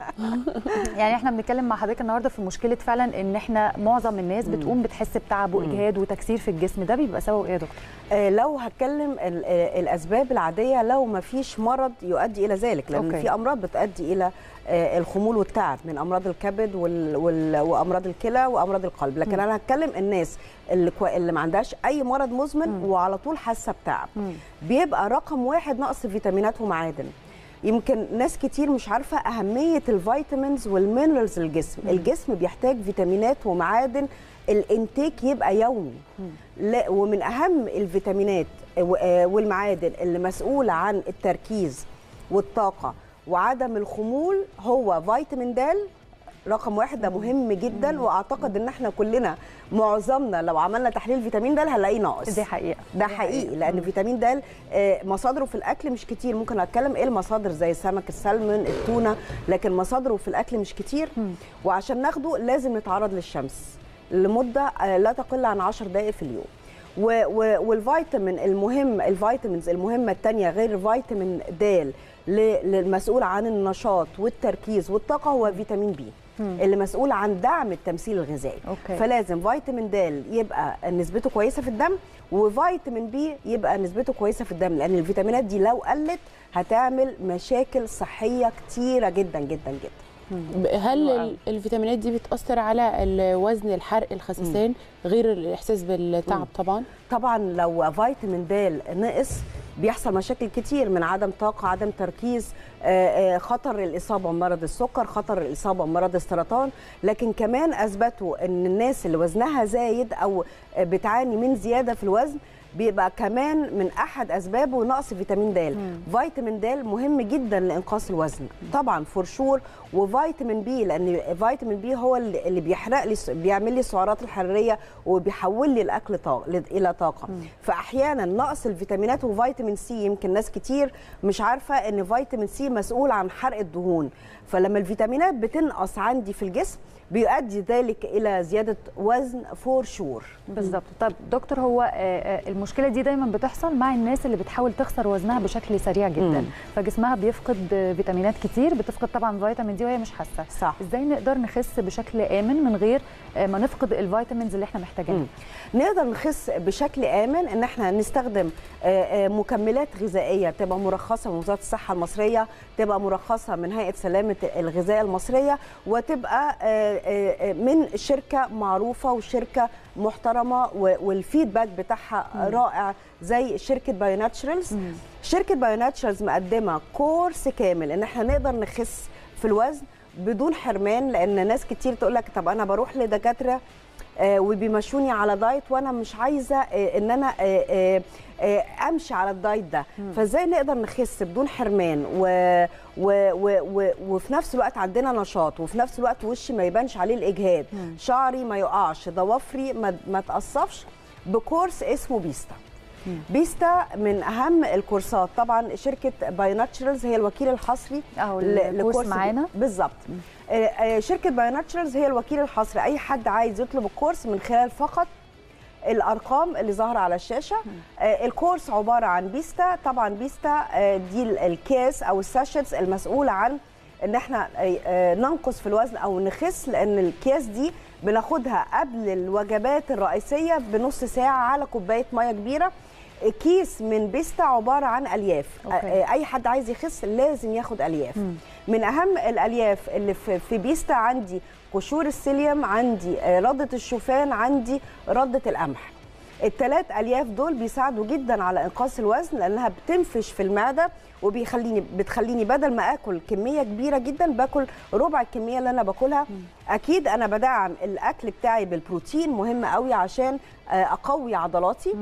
يعني احنا بنتكلم مع حضرتك النهارده في مشكله فعلا ان احنا معظم الناس بتقوم بتحس بتعب واجهاد وتكسير في الجسم ده بيبقى سببه ايه يا دكتور آه لو هتكلم ال- آه، الاسباب العاديه لو ما فيش مرض يؤدي الى ذلك لان أوكي. في امراض بتؤدي الى آه، الخمول والتعب من امراض الكبد وال... وال... وامراض الكلى وامراض القلب لكن انا هتكلم الناس اللي, كو... اللي ما عندهاش اي مرض مزمن وعلى طول حاسه بتعب بيبقى رقم واحد نقص فيتامينات ومعادن يمكن ناس كتير مش عارفه اهميه الفيتامينز والمينرالز للجسم الجسم بيحتاج فيتامينات ومعادن الانتيك يبقى يومي لا ومن اهم الفيتامينات و- آه والمعادن اللي مسؤوله عن التركيز والطاقه وعدم الخمول هو فيتامين د رقم واحد ده مهم جدا واعتقد ان احنا كلنا معظمنا لو عملنا تحليل فيتامين د هنلاقيه ناقص دي حقيقه ده دي حقيقي لان فيتامين د آه، مصادره في الاكل مش كتير ممكن اتكلم ايه المصادر زي سمك السلمون التونه لكن مصادره في الاكل مش كتير وعشان ناخده لازم نتعرض للشمس لمده آه، لا تقل عن 10 دقائق في اليوم و- و- والفيتامين المهم الفيتامينز المهمه الثانيه غير فيتامين د للمسؤول عن النشاط والتركيز والطاقه هو فيتامين بي اللي مسؤول عن دعم التمثيل الغذائي أوكي. فلازم فيتامين د يبقى نسبته كويسه في الدم وفيتامين بي يبقى نسبته كويسه في الدم لان الفيتامينات دي لو قلت هتعمل مشاكل صحيه كتيره جدا جدا جدا هل ال- الفيتامينات دي بتاثر على الوزن الحرق الخسسان غير الاحساس بالتعب طبعا طبعا لو فيتامين د نقص بيحصل مشاكل كتير من عدم طاقه عدم تركيز آه، آه، خطر الاصابه بمرض السكر خطر الاصابه بمرض السرطان لكن كمان اثبتوا ان الناس اللي وزنها زايد او آه، بتعاني من زياده في الوزن بيبقى كمان من احد اسبابه نقص فيتامين د فيتامين د مهم جدا لانقاص الوزن طبعا فور شور وفيتامين بي لان فيتامين بي هو اللي اللي بيحرق لي بيعمل لي السعرات الحراريه وبيحول لي الاكل طاقة الى طاقه فاحيانا نقص الفيتامينات وفيتامين سي يمكن ناس كتير مش عارفه ان فيتامين سي مسؤول عن حرق الدهون فلما الفيتامينات بتنقص عندي في الجسم بيؤدي ذلك الى زياده وزن فور شور بالظبط طب دكتور هو آه، آه، المشكله دي دايما بتحصل مع الناس اللي بتحاول تخسر وزنها بشكل سريع جدا مم. فجسمها بيفقد آه، فيتامينات كتير بتفقد طبعا فيتامين دي وهي مش حاسه صح. ازاي نقدر نخس بشكل امن من غير آه، ما نفقد الفيتامينز اللي احنا محتاجينها نقدر نخس بشكل امن ان احنا نستخدم آه، آه، مكملات غذائيه تبقى مرخصه من وزاره الصحه المصريه تبقى مرخصه من هيئه سلامه الغذاء المصريه وتبقى آه، آه، آه، من شركه معروفه وشركه محترمه و- والفيدباك بتاعها رائع زي شركه بايو ناتشرالز شركه بايو ناتشرالز مقدمه كورس كامل ان احنا نقدر نخس في الوزن بدون حرمان لان ناس كتير تقول لك طب انا بروح لدكاتره آه، وبيمشوني على دايت وانا مش عايزه آه، ان انا آه، آه، آه، امشي على الدايت ده فازاي نقدر نخس بدون حرمان و... و... و... و... وفي نفس الوقت عندنا نشاط وفي نفس الوقت وشي ما يبانش عليه الاجهاد شعري ما يقعش ضوافري ما, ما تقصفش بكورس اسمه بيستا بيستا من اهم الكورسات طبعا شركه باي ناتشرالز هي الوكيل الحصري اهو ل- الكورس لكورس معانا بالظبط آه، آه، شركه باي ناتشرالز هي الوكيل الحصري اي حد عايز يطلب الكورس من خلال فقط الارقام اللي ظاهره على الشاشه آه، الكورس عباره عن بيستا طبعا بيستا آه، دي ال- الكاس او الساشيتس المسؤوله عن ان احنا آه، آه، ننقص في الوزن او نخس لان الكياس دي بناخدها قبل الوجبات الرئيسيه بنص ساعه على كوبايه ميه كبيره كيس من بيستا عباره عن الياف أوكي. آه، اي حد عايز يخس لازم ياخد الياف من اهم الالياف اللي في في بيستا عندي قشور السيليوم عندي آه، رده الشوفان عندي رده القمح الثلاث الياف دول بيساعدوا جدا على انقاص الوزن لانها بتنفش في المعده وبيخليني بتخليني بدل ما اكل كميه كبيره جدا باكل ربع الكميه اللي انا باكلها اكيد انا بدعم الاكل بتاعي بالبروتين مهم قوي عشان آه، اقوي عضلاتي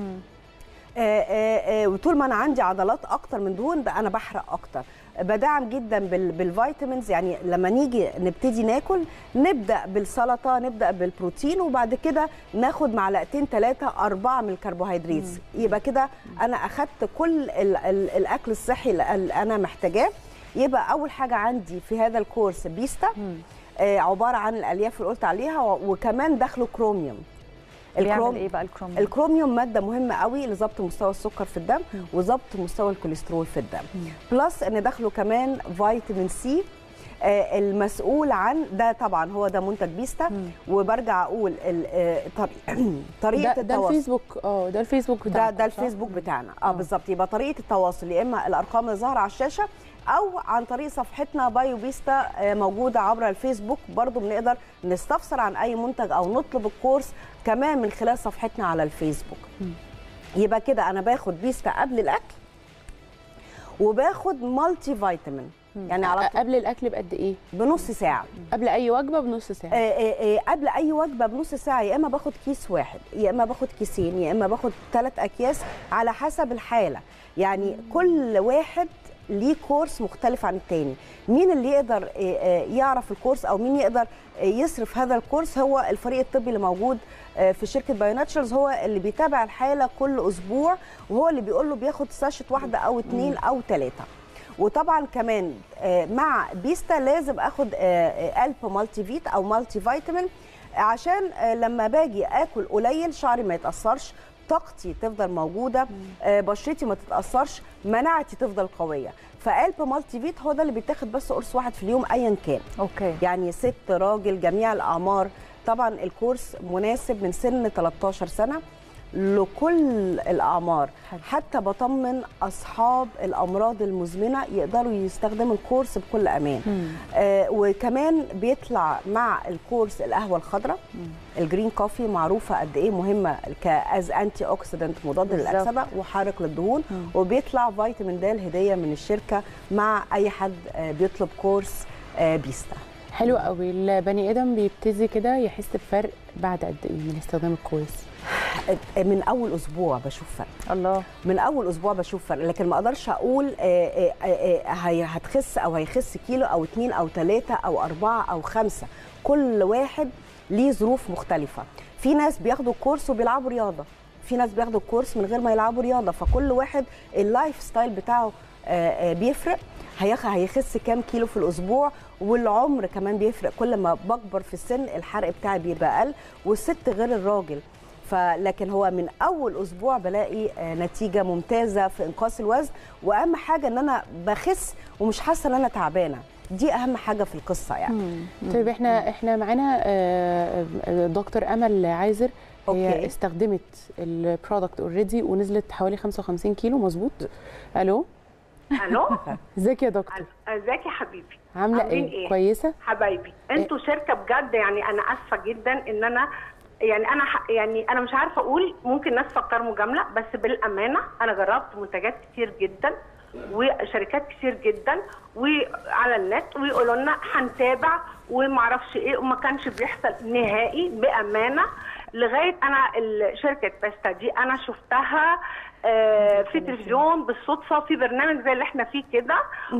آه، آه، آه، وطول ما انا عندي عضلات اكتر من دهون بقى انا بحرق اكتر بدعم جدا بال- بالفيتامينز يعني لما نيجي نبتدي ناكل نبدا بالسلطه نبدا بالبروتين وبعد كده ناخد معلقتين ثلاثه اربعه من الكربوهيدرات يبقى كده انا اخدت كل ال ال الاكل الصحي اللي اللي انا محتاجاه يبقى اول حاجه عندي في هذا الكورس بيستا آه عباره عن الالياف اللي قلت عليها و- وكمان داخله كروميوم بيعمل ايه بقى الكروم الكروميوم ماده مهمه قوي لضبط مستوى السكر في الدم وضبط مستوى الكوليسترول في الدم بلس ان داخله كمان فيتامين سي آه، المسؤول عن ده طبعا هو ده منتج بيستا وبرجع اقول ال- آه، طريق- طريقه ده, ده التواصل الفيسبوك اه ده الفيسبوك ده بتاعكم ده صح؟ الفيسبوك بتاعنا اه بالظبط يبقى طريقه التواصل يا اما الارقام اللي ظاهره على الشاشه او عن طريق صفحتنا بايو بيستا آه، موجوده عبر الفيسبوك برضو بنقدر نستفسر عن اي منتج او نطلب الكورس كمان من خلال صفحتنا على الفيسبوك يبقى كده انا باخد بيستا قبل الاكل وباخد مالتي فيتامين يعني على طول قبل الاكل بقد ايه بنص ساعه قبل اي وجبه بنص ساعه آه، آه، آه، قبل اي وجبه بنص ساعه يا اما باخد كيس واحد يا اما باخد كيسين يا اما باخد ثلاث اكياس على حسب الحاله يعني كل واحد ليه كورس مختلف عن التاني مين اللي يقدر آه، آه، يعرف الكورس او مين يقدر آه، يصرف هذا الكورس هو الفريق الطبي اللي موجود آه، في شركه بايوناتشرز هو اللي بيتابع الحاله كل اسبوع وهو اللي بيقول له بياخد ساشت واحده او اتنين او ثلاثه وطبعا كمان آه، مع بيستا لازم اخد الب مالتي فيت او مالتي فيتامين عشان آه، لما باجي اكل قليل شعري ما يتاثرش طاقتي تفضل موجوده آه، بشرتي ما تتاثرش مناعتي تفضل قويه فالب مالتي فيت هو ده اللي بيتاخد بس قرص واحد في اليوم ايا كان اوكي يعني ست راجل جميع الاعمار طبعا الكورس مناسب من سن 13 سنه لكل الاعمار حتى بطمن اصحاب الامراض المزمنه يقدروا يستخدموا الكورس بكل امان آه وكمان بيطلع مع الكورس القهوه الخضراء الجرين كوفي معروفه قد ايه مهمه كاز انتي اوكسيدنت مضاد بالظبط. للاكسده وحارق للدهون وبيطلع فيتامين د هديه من الشركه مع اي حد آه بيطلب كورس آه بيستا حلو قوي البني ادم بيبتدي كده يحس بفرق بعد قد ايه من استخدام الكورس من اول اسبوع بشوف فرق الله من اول اسبوع بشوف فرق لكن ما اقدرش اقول آه، آه، آه، آه، هي- هتخس او هيخس كيلو او اتنين او تلاته او اربعه او خمسه كل واحد ليه ظروف مختلفه في ناس بياخدوا الكورس وبيلعبوا رياضه في ناس بياخدوا الكورس من غير ما يلعبوا رياضه فكل واحد اللايف ستايل بتاعه آه، آه، بيفرق هيخ- هيخس كام كيلو في الاسبوع والعمر كمان بيفرق كل ما بكبر في السن الحرق بتاعي بيبقى اقل والست غير الراجل فلكن هو من اول اسبوع بلاقي آه، نتيجه ممتازه في انقاص الوزن واهم حاجه ان انا بخس ومش حاسه ان انا تعبانه دي اهم حاجه في القصه يعني طيب احنا احنا معانا آه، آه، دكتور امل عايزر هي أوكي. استخدمت البرودكت اوريدي ونزلت حوالي 55 كيلو مظبوط الو الو ازيك يا دكتور ازيك يا حبيبي عامله عاملين ايه إيه؟ كويسه حبايبي انتوا شركه بجد يعني انا اسفه جدا ان انا يعني انا ح- يعني انا مش عارفه اقول ممكن ناس تفكر مجامله بس بالامانه انا جربت منتجات كتير جدا وشركات كتير جدا وعلى النت ويقولوا لنا هنتابع وما اعرفش ايه وما كانش بيحصل نهائي بامانه لغايه انا ال- شركه باستا دي انا شفتها آه، في تلفزيون بالصدفه في برنامج زي اللي احنا فيه كده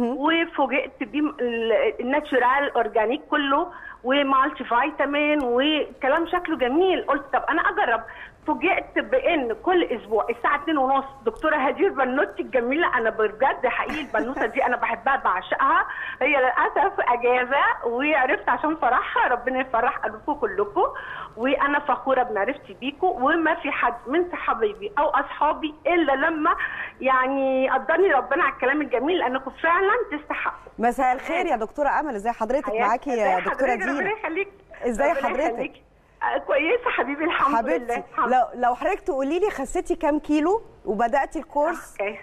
وفوجئت بيه ال- الناتشورال اورجانيك كله ومالتي فيتامين وكلام شكله جميل قلت طب انا اجرب فوجئت بان كل اسبوع الساعه 2 ونص دكتوره هدير بنوتي الجميله انا بجد حقيقي البنوته دي انا بحبها بعشقها هي للاسف اجازه وعرفت عشان فرحها ربنا يفرح قلبكم كلكم وانا فخوره بمعرفتي بيكم وما في حد من صحابي او اصحابي الا لما يعني قدرني ربنا على الكلام الجميل لانكم فعلا تستحقوا مساء الخير يا دكتوره امل ازي حضرتك معاكي يا إزاي دكتوره حضرتك؟ ربنا دينا يخليك ازاي ربنا حضرتك؟ يخليك. آه، كويسه حبيبي الحمد لله حبيبتي الحمد لو لو حضرتك تقولي لي خسيتي كام كيلو وبداتي الكورس اوكي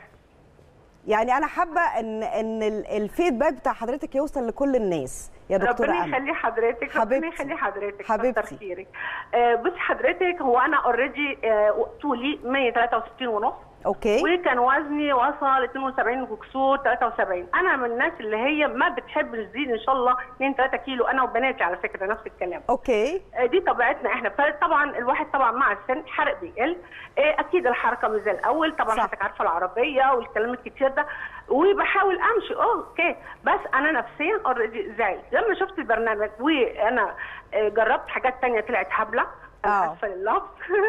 يعني انا حابه ان ان ال- الفيدباك بتاع حضرتك يوصل لكل الناس يا دكتوره ربنا امل يخلي حضرتك حبيبتي. ربنا يخلي حضرتك حبيبتي. كتر خيرك آه بصي حضرتك هو انا اوريدي آه طولي 163 ونص اوكي وكان وزني وصل 72 وكسور 73 انا من الناس اللي هي ما بتحب تزيد ان شاء الله 2 3 كيلو انا وبناتي على فكره نفس الكلام اوكي آه، دي طبيعتنا احنا فطبعا الواحد طبعا مع السن حرق بيقل آه، اكيد الحركه مش زي الاول طبعا صح. حضرتك عارفه العربيه والكلام الكتير ده وبحاول امشي اه اوكي بس انا نفسيا اوريدي زعلت لما شفت البرنامج وانا آه، جربت حاجات تانية طلعت هبله آه. انا اسفه لله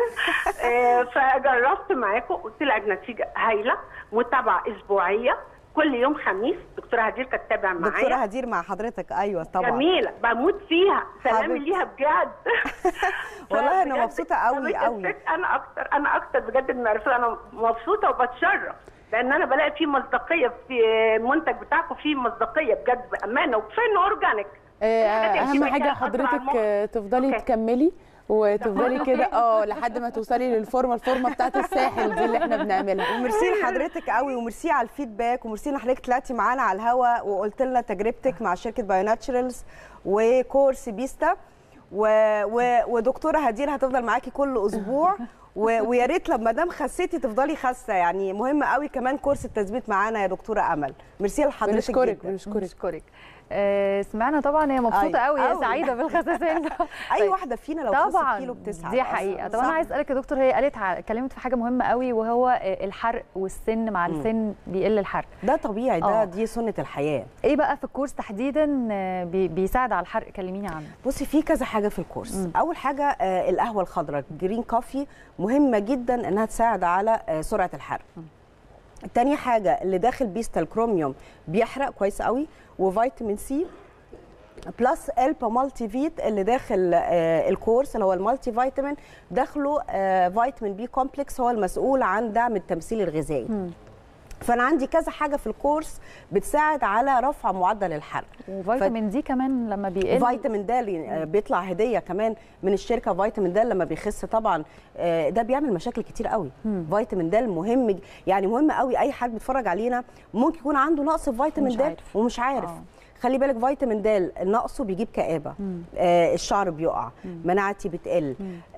آه، فجربت معاكم وطلعت نتيجه هايله متابعه اسبوعيه كل يوم خميس دكتوره هدير كانت تتابع معايا دكتوره هدير مع حضرتك ايوه طبعا جميله بموت فيها سلامي حبيبتي. ليها بجد والله أنا بجد مبسوطة قوي حبيبتي قوي. الست انا اكتر انا اكتر بجد من عرفت انا مبسوطه وبتشرف لان انا بلاقي فيه مصداقيه في المنتج بتاعكم فيه مصداقيه بجد بامانه وكفايه انه اورجانيك آه، الحاجات اللي اهم بتبقى حاجه كده أصلاً على حضرتك المخ. آه، تفضلي أوكي. تكملي وتفضلي كده اه لحد ما توصلي للفورمه الفورمه بتاعت الساحل دي اللي احنا بنعملها وميرسي لحضرتك قوي وميرسي على الفيدباك وميرسي ان حضرتك طلعتي معانا على الهوا وقلت لنا تجربتك مع شركه بايو ناتشرالز وكورس بيستا و... و... ودكتوره هدير هتفضل معاكي كل اسبوع و... ويا ريت لما دام خسيتي تفضلي خاسه يعني مهم قوي كمان كورس التثبيت معانا يا دكتوره امل ميرسي لحضرتك بنشكرك جدا بنشكرك بنشكرك آه، سمعنا طبعا هي مبسوطه أيوة، قوي هي أوي. سعيده بالخساسين ده اي طيب. واحده فينا لو خست طبعا كيلو بتسعد دي أصلاً. حقيقه طب صح؟ انا عايز اسالك يا دكتور هي قالت ع- اتكلمت في حاجه مهمه قوي وهو آه، الحرق والسن مع السن بيقل الحرق ده طبيعي ده آه. دي سنه الحياه ايه بقى في الكورس تحديدا آه، بي- بيساعد على الحرق كلميني عنه بصي في كذا حاجه في الكورس مم. اول حاجه آه، القهوه الخضراء جرين كوفي مهمه جدا انها تساعد على آه، سرعه الحرق تاني حاجه اللي داخل بيستا الكروميوم بيحرق كويس قوي وفيتامين سي بلس البا مالتي فيت اللي داخل آه، الكورس اللي هو المالتي فيتامين داخله آه، فيتامين بي كومبلكس هو المسؤول عن دعم التمثيل الغذائي فانا عندي كذا حاجه في الكورس بتساعد على رفع معدل الحرق وفيتامين دي كمان لما بيقل فيتامين د آه، بيطلع هديه كمان من الشركه فيتامين د لما بيخس طبعا آه، ده بيعمل مشاكل كتير قوي فيتامين د مهم ج- يعني مهم قوي اي حد بيتفرج علينا ممكن يكون عنده نقص في فيتامين ومش د عارف. ومش عارف آه. خلي بالك فيتامين د نقصه بيجيب كآبة آه الشعر بيقع مناعتي بتقل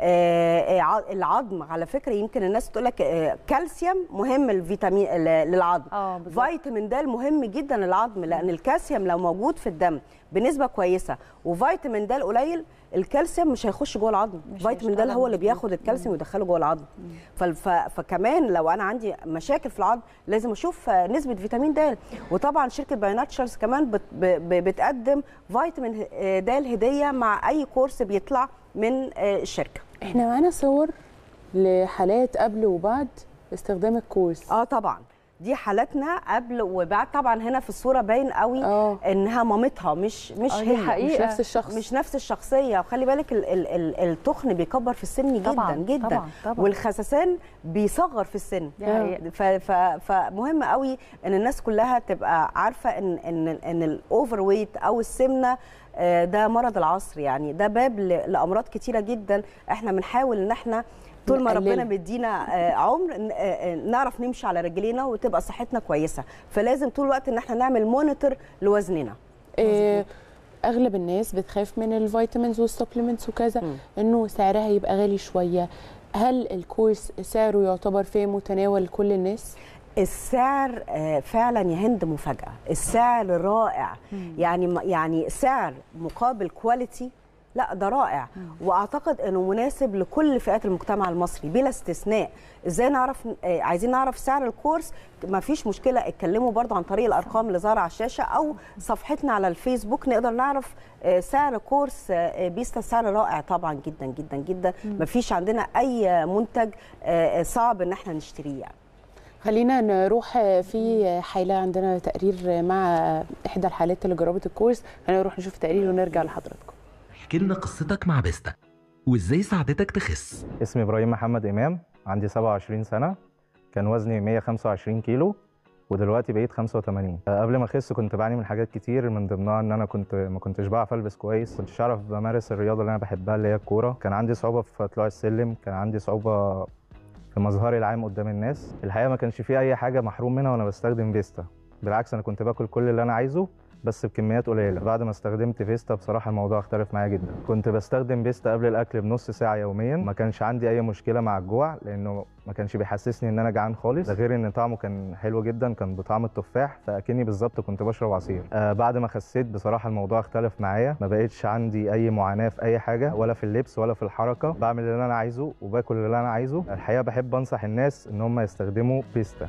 آه آه، ع- العظم على فكرة يمكن الناس تقول لك آه كالسيوم مهم الفيتامين ل- للعظم اه بالظبط فيتامين د مهم جدا للعظم لان الكالسيوم لو موجود في الدم بنسبه كويسه وفيتامين د قليل الكالسيوم مش هيخش جوه العظم مش فيتامين د هيشتغل هو اللي مظبوط. بياخد الكالسيوم ويدخله جوه العظم فالف... فكمان لو انا عندي مشاكل في العظم لازم اشوف آه، نسبه فيتامين د وطبعا شركه بايوناتشرز كمان بت... ب... ب... بتقدم فيتامين آه، د هديه مع اي كورس بيطلع من آه، الشركه احنا معانا صور لحالات قبل وبعد استخدام الكورس اه طبعا دي حالاتنا قبل وبعد طبعا هنا في الصوره باين قوي اه انها مامتها مش مش آه، دي هي حقيقة. مش نفس الشخص مش نفس الشخصيه وخلي بالك ال ال ال التخن بيكبر في السن جدا طبعاً، جدا طبعاً، طبعاً. والخسسان بيصغر في السن دي حقيقة. ف ف فمهم قوي ان الناس كلها تبقى عارفه ان ان ان الاوفر ويت او السمنه آه، ده مرض العصر يعني ده باب ل- لامراض كتيره جدا احنا بنحاول ان احنا طول ما نقلله. ربنا مدينا آه، عمر ن- آه، آه، نعرف نمشي على رجلينا وتبقى صحتنا كويسه فلازم طول الوقت ان احنا نعمل مونيتور لوزننا آه، اغلب الناس بتخاف من الفيتامينز والسبلمنتس وكذا مم. انه سعرها يبقى غالي شويه هل الكورس سعره يعتبر في متناول كل الناس السعر آه، فعلا يا هند مفاجاه السعر رائع يعني يعني سعر مقابل كواليتي لا ده رائع واعتقد انه مناسب لكل فئات المجتمع المصري بلا استثناء ازاي نعرف آه، عايزين نعرف سعر الكورس ما فيش مشكله اتكلموا برضو عن طريق الارقام اللي ظاهره على الشاشه او صفحتنا على الفيسبوك نقدر نعرف آه، سعر كورس آه، بيستا سعر رائع طبعا جدا جدا جدا ما فيش عندنا اي منتج آه، صعب ان احنا نشتريه يعني. خلينا نروح في حالة عندنا تقرير مع إحدى الحالات اللي جربت الكورس خلينا نروح نشوف التقرير ونرجع لحضراتكم احكي لنا قصتك مع بيستا وازاي ساعدتك تخس اسمي ابراهيم محمد امام عندي 27 سنه كان وزني 125 كيلو ودلوقتي بقيت 85 آه، قبل ما اخس كنت بعاني من حاجات كتير من ضمنها ان انا كنت ما كنتش بعرف البس كويس كنتش اعرف بمارس الرياضه اللي انا بحبها اللي هي الكوره كان عندي صعوبه في طلوع السلم كان عندي صعوبه في مظهري العام قدام الناس الحقيقه ما كانش في اي حاجه محروم منها وانا بستخدم فيستا بالعكس انا كنت باكل كل اللي انا عايزه بس بكميات قليله بعد ما استخدمت فيستا بصراحه الموضوع اختلف معايا جدا كنت بستخدم فيستا قبل الاكل بنص ساعه يوميا ما كانش عندي اي مشكله مع الجوع لانه ما كانش بيحسسني ان انا جعان خالص ده غير ان طعمه كان حلو جدا كان بطعم التفاح فاكني بالظبط كنت بشرب عصير آه بعد ما خسيت بصراحه الموضوع اختلف معايا ما بقتش عندي اي معاناه في اي حاجه ولا في اللبس ولا في الحركه بعمل اللي انا عايزه وباكل اللي انا عايزه الحقيقه بحب انصح الناس ان هم يستخدموا فيستا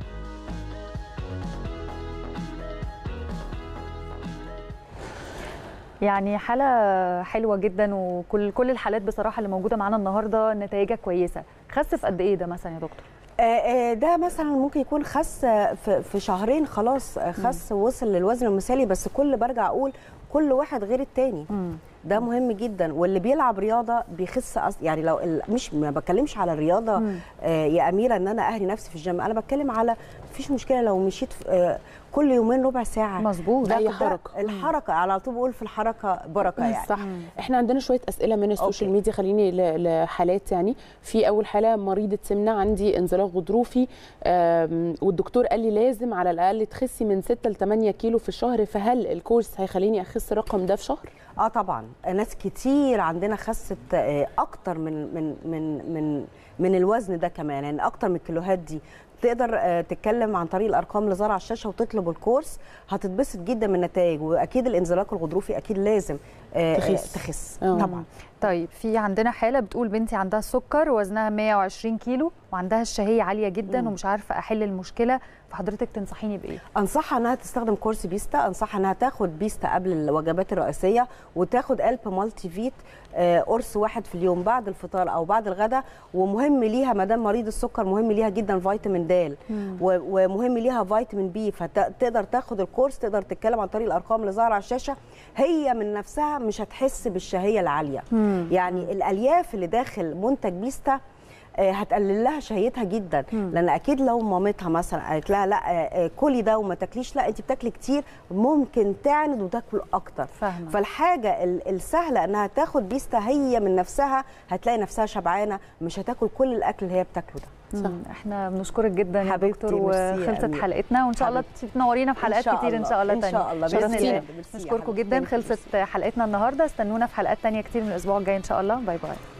يعني حالة حلوة جدا وكل كل الحالات بصراحة اللي موجودة معانا النهاردة نتائجها كويسة خس في قد ايه ده مثلا يا دكتور؟ آه، آه، ده مثلا ممكن يكون خس آه، في في شهرين خلاص آه، خس وصل للوزن المثالي بس كل برجع اقول كل واحد غير التاني ده مهم جدا واللي بيلعب رياضه بيخس أص... يعني لو ال... مش ما بتكلمش على الرياضه آه يا اميره ان انا اهري نفسي في الجيم انا بتكلم على مفيش مشكله لو مشيت في- آه كل يومين ربع ساعه مظبوط أي ده حركة. الحركه على طول بقول في الحركه بركه يعني صح احنا عندنا شويه اسئله من السوشيال أوكي. ميديا خليني ل- لحالات يعني في اول حاله مريضه سمنه عندي انزلاق غضروفي آم، والدكتور قال لي لازم على الاقل تخسي من 6 ل 8 كيلو في الشهر فهل الكورس هيخليني اخس الرقم ده في شهر اه طبعا ناس كتير عندنا خست آه، اكتر من من من من من الوزن ده كمان يعني اكتر من الكيلوهات دي تقدر آه، تتكلم عن طريق الارقام اللي ظاهره على الشاشه وتطلب الكورس هتتبسط جدا من النتائج واكيد الانزلاق الغضروفي اكيد لازم آه، تخس. آه، تخس آه. طبعا طيب في عندنا حالة بتقول بنتي عندها السكر وزنها 120 كيلو وعندها الشهية عالية جدا ومش عارفة أحل المشكلة فحضرتك تنصحيني بإيه؟ انصحها انها تستخدم كورس بيستا انصحها انها تاخد بيستا قبل الوجبات الرئيسيه وتاخد قلب مالتي فيت آه، قرص واحد في اليوم بعد الفطار او بعد الغداء ومهم ليها ما دام مريض السكر مهم ليها جدا فيتامين د و- ومهم ليها فيتامين بي فتقدر تاخد الكورس تقدر تتكلم عن طريق الارقام اللي ظاهره على الشاشه هي من نفسها مش هتحس بالشهيه العاليه يعني الالياف اللي داخل منتج بيستا آه، هتقلل لها شهيتها جدا لان اكيد لو مامتها مثلا قالت لها لا آه، آه، كلي ده وما تاكليش لا انت بتاكلي كتير ممكن تعند وتاكل اكتر فاهمة. فالحاجه ال- السهله انها تاخد بيستا هي من نفسها هتلاقي نفسها شبعانه مش هتاكل كل الاكل اللي هي بتاكله ده صح. احنا بنشكرك جدا يا حبيبتي، دكتور ميرسي يا وخلصت أميرة. حلقتنا وان شاء الله حبيبتي. تنورينا في حلقات إن شاء كتير ان الله. شاء الله إن تانية شاء الله. بإذن ميرسي. الله ميرسي يا نشكركم حبيبتي. جدا Thank you. خلصت حلقتنا النهارده استنونا في حلقات تانية كتير من الاسبوع الجاي ان شاء الله باي باي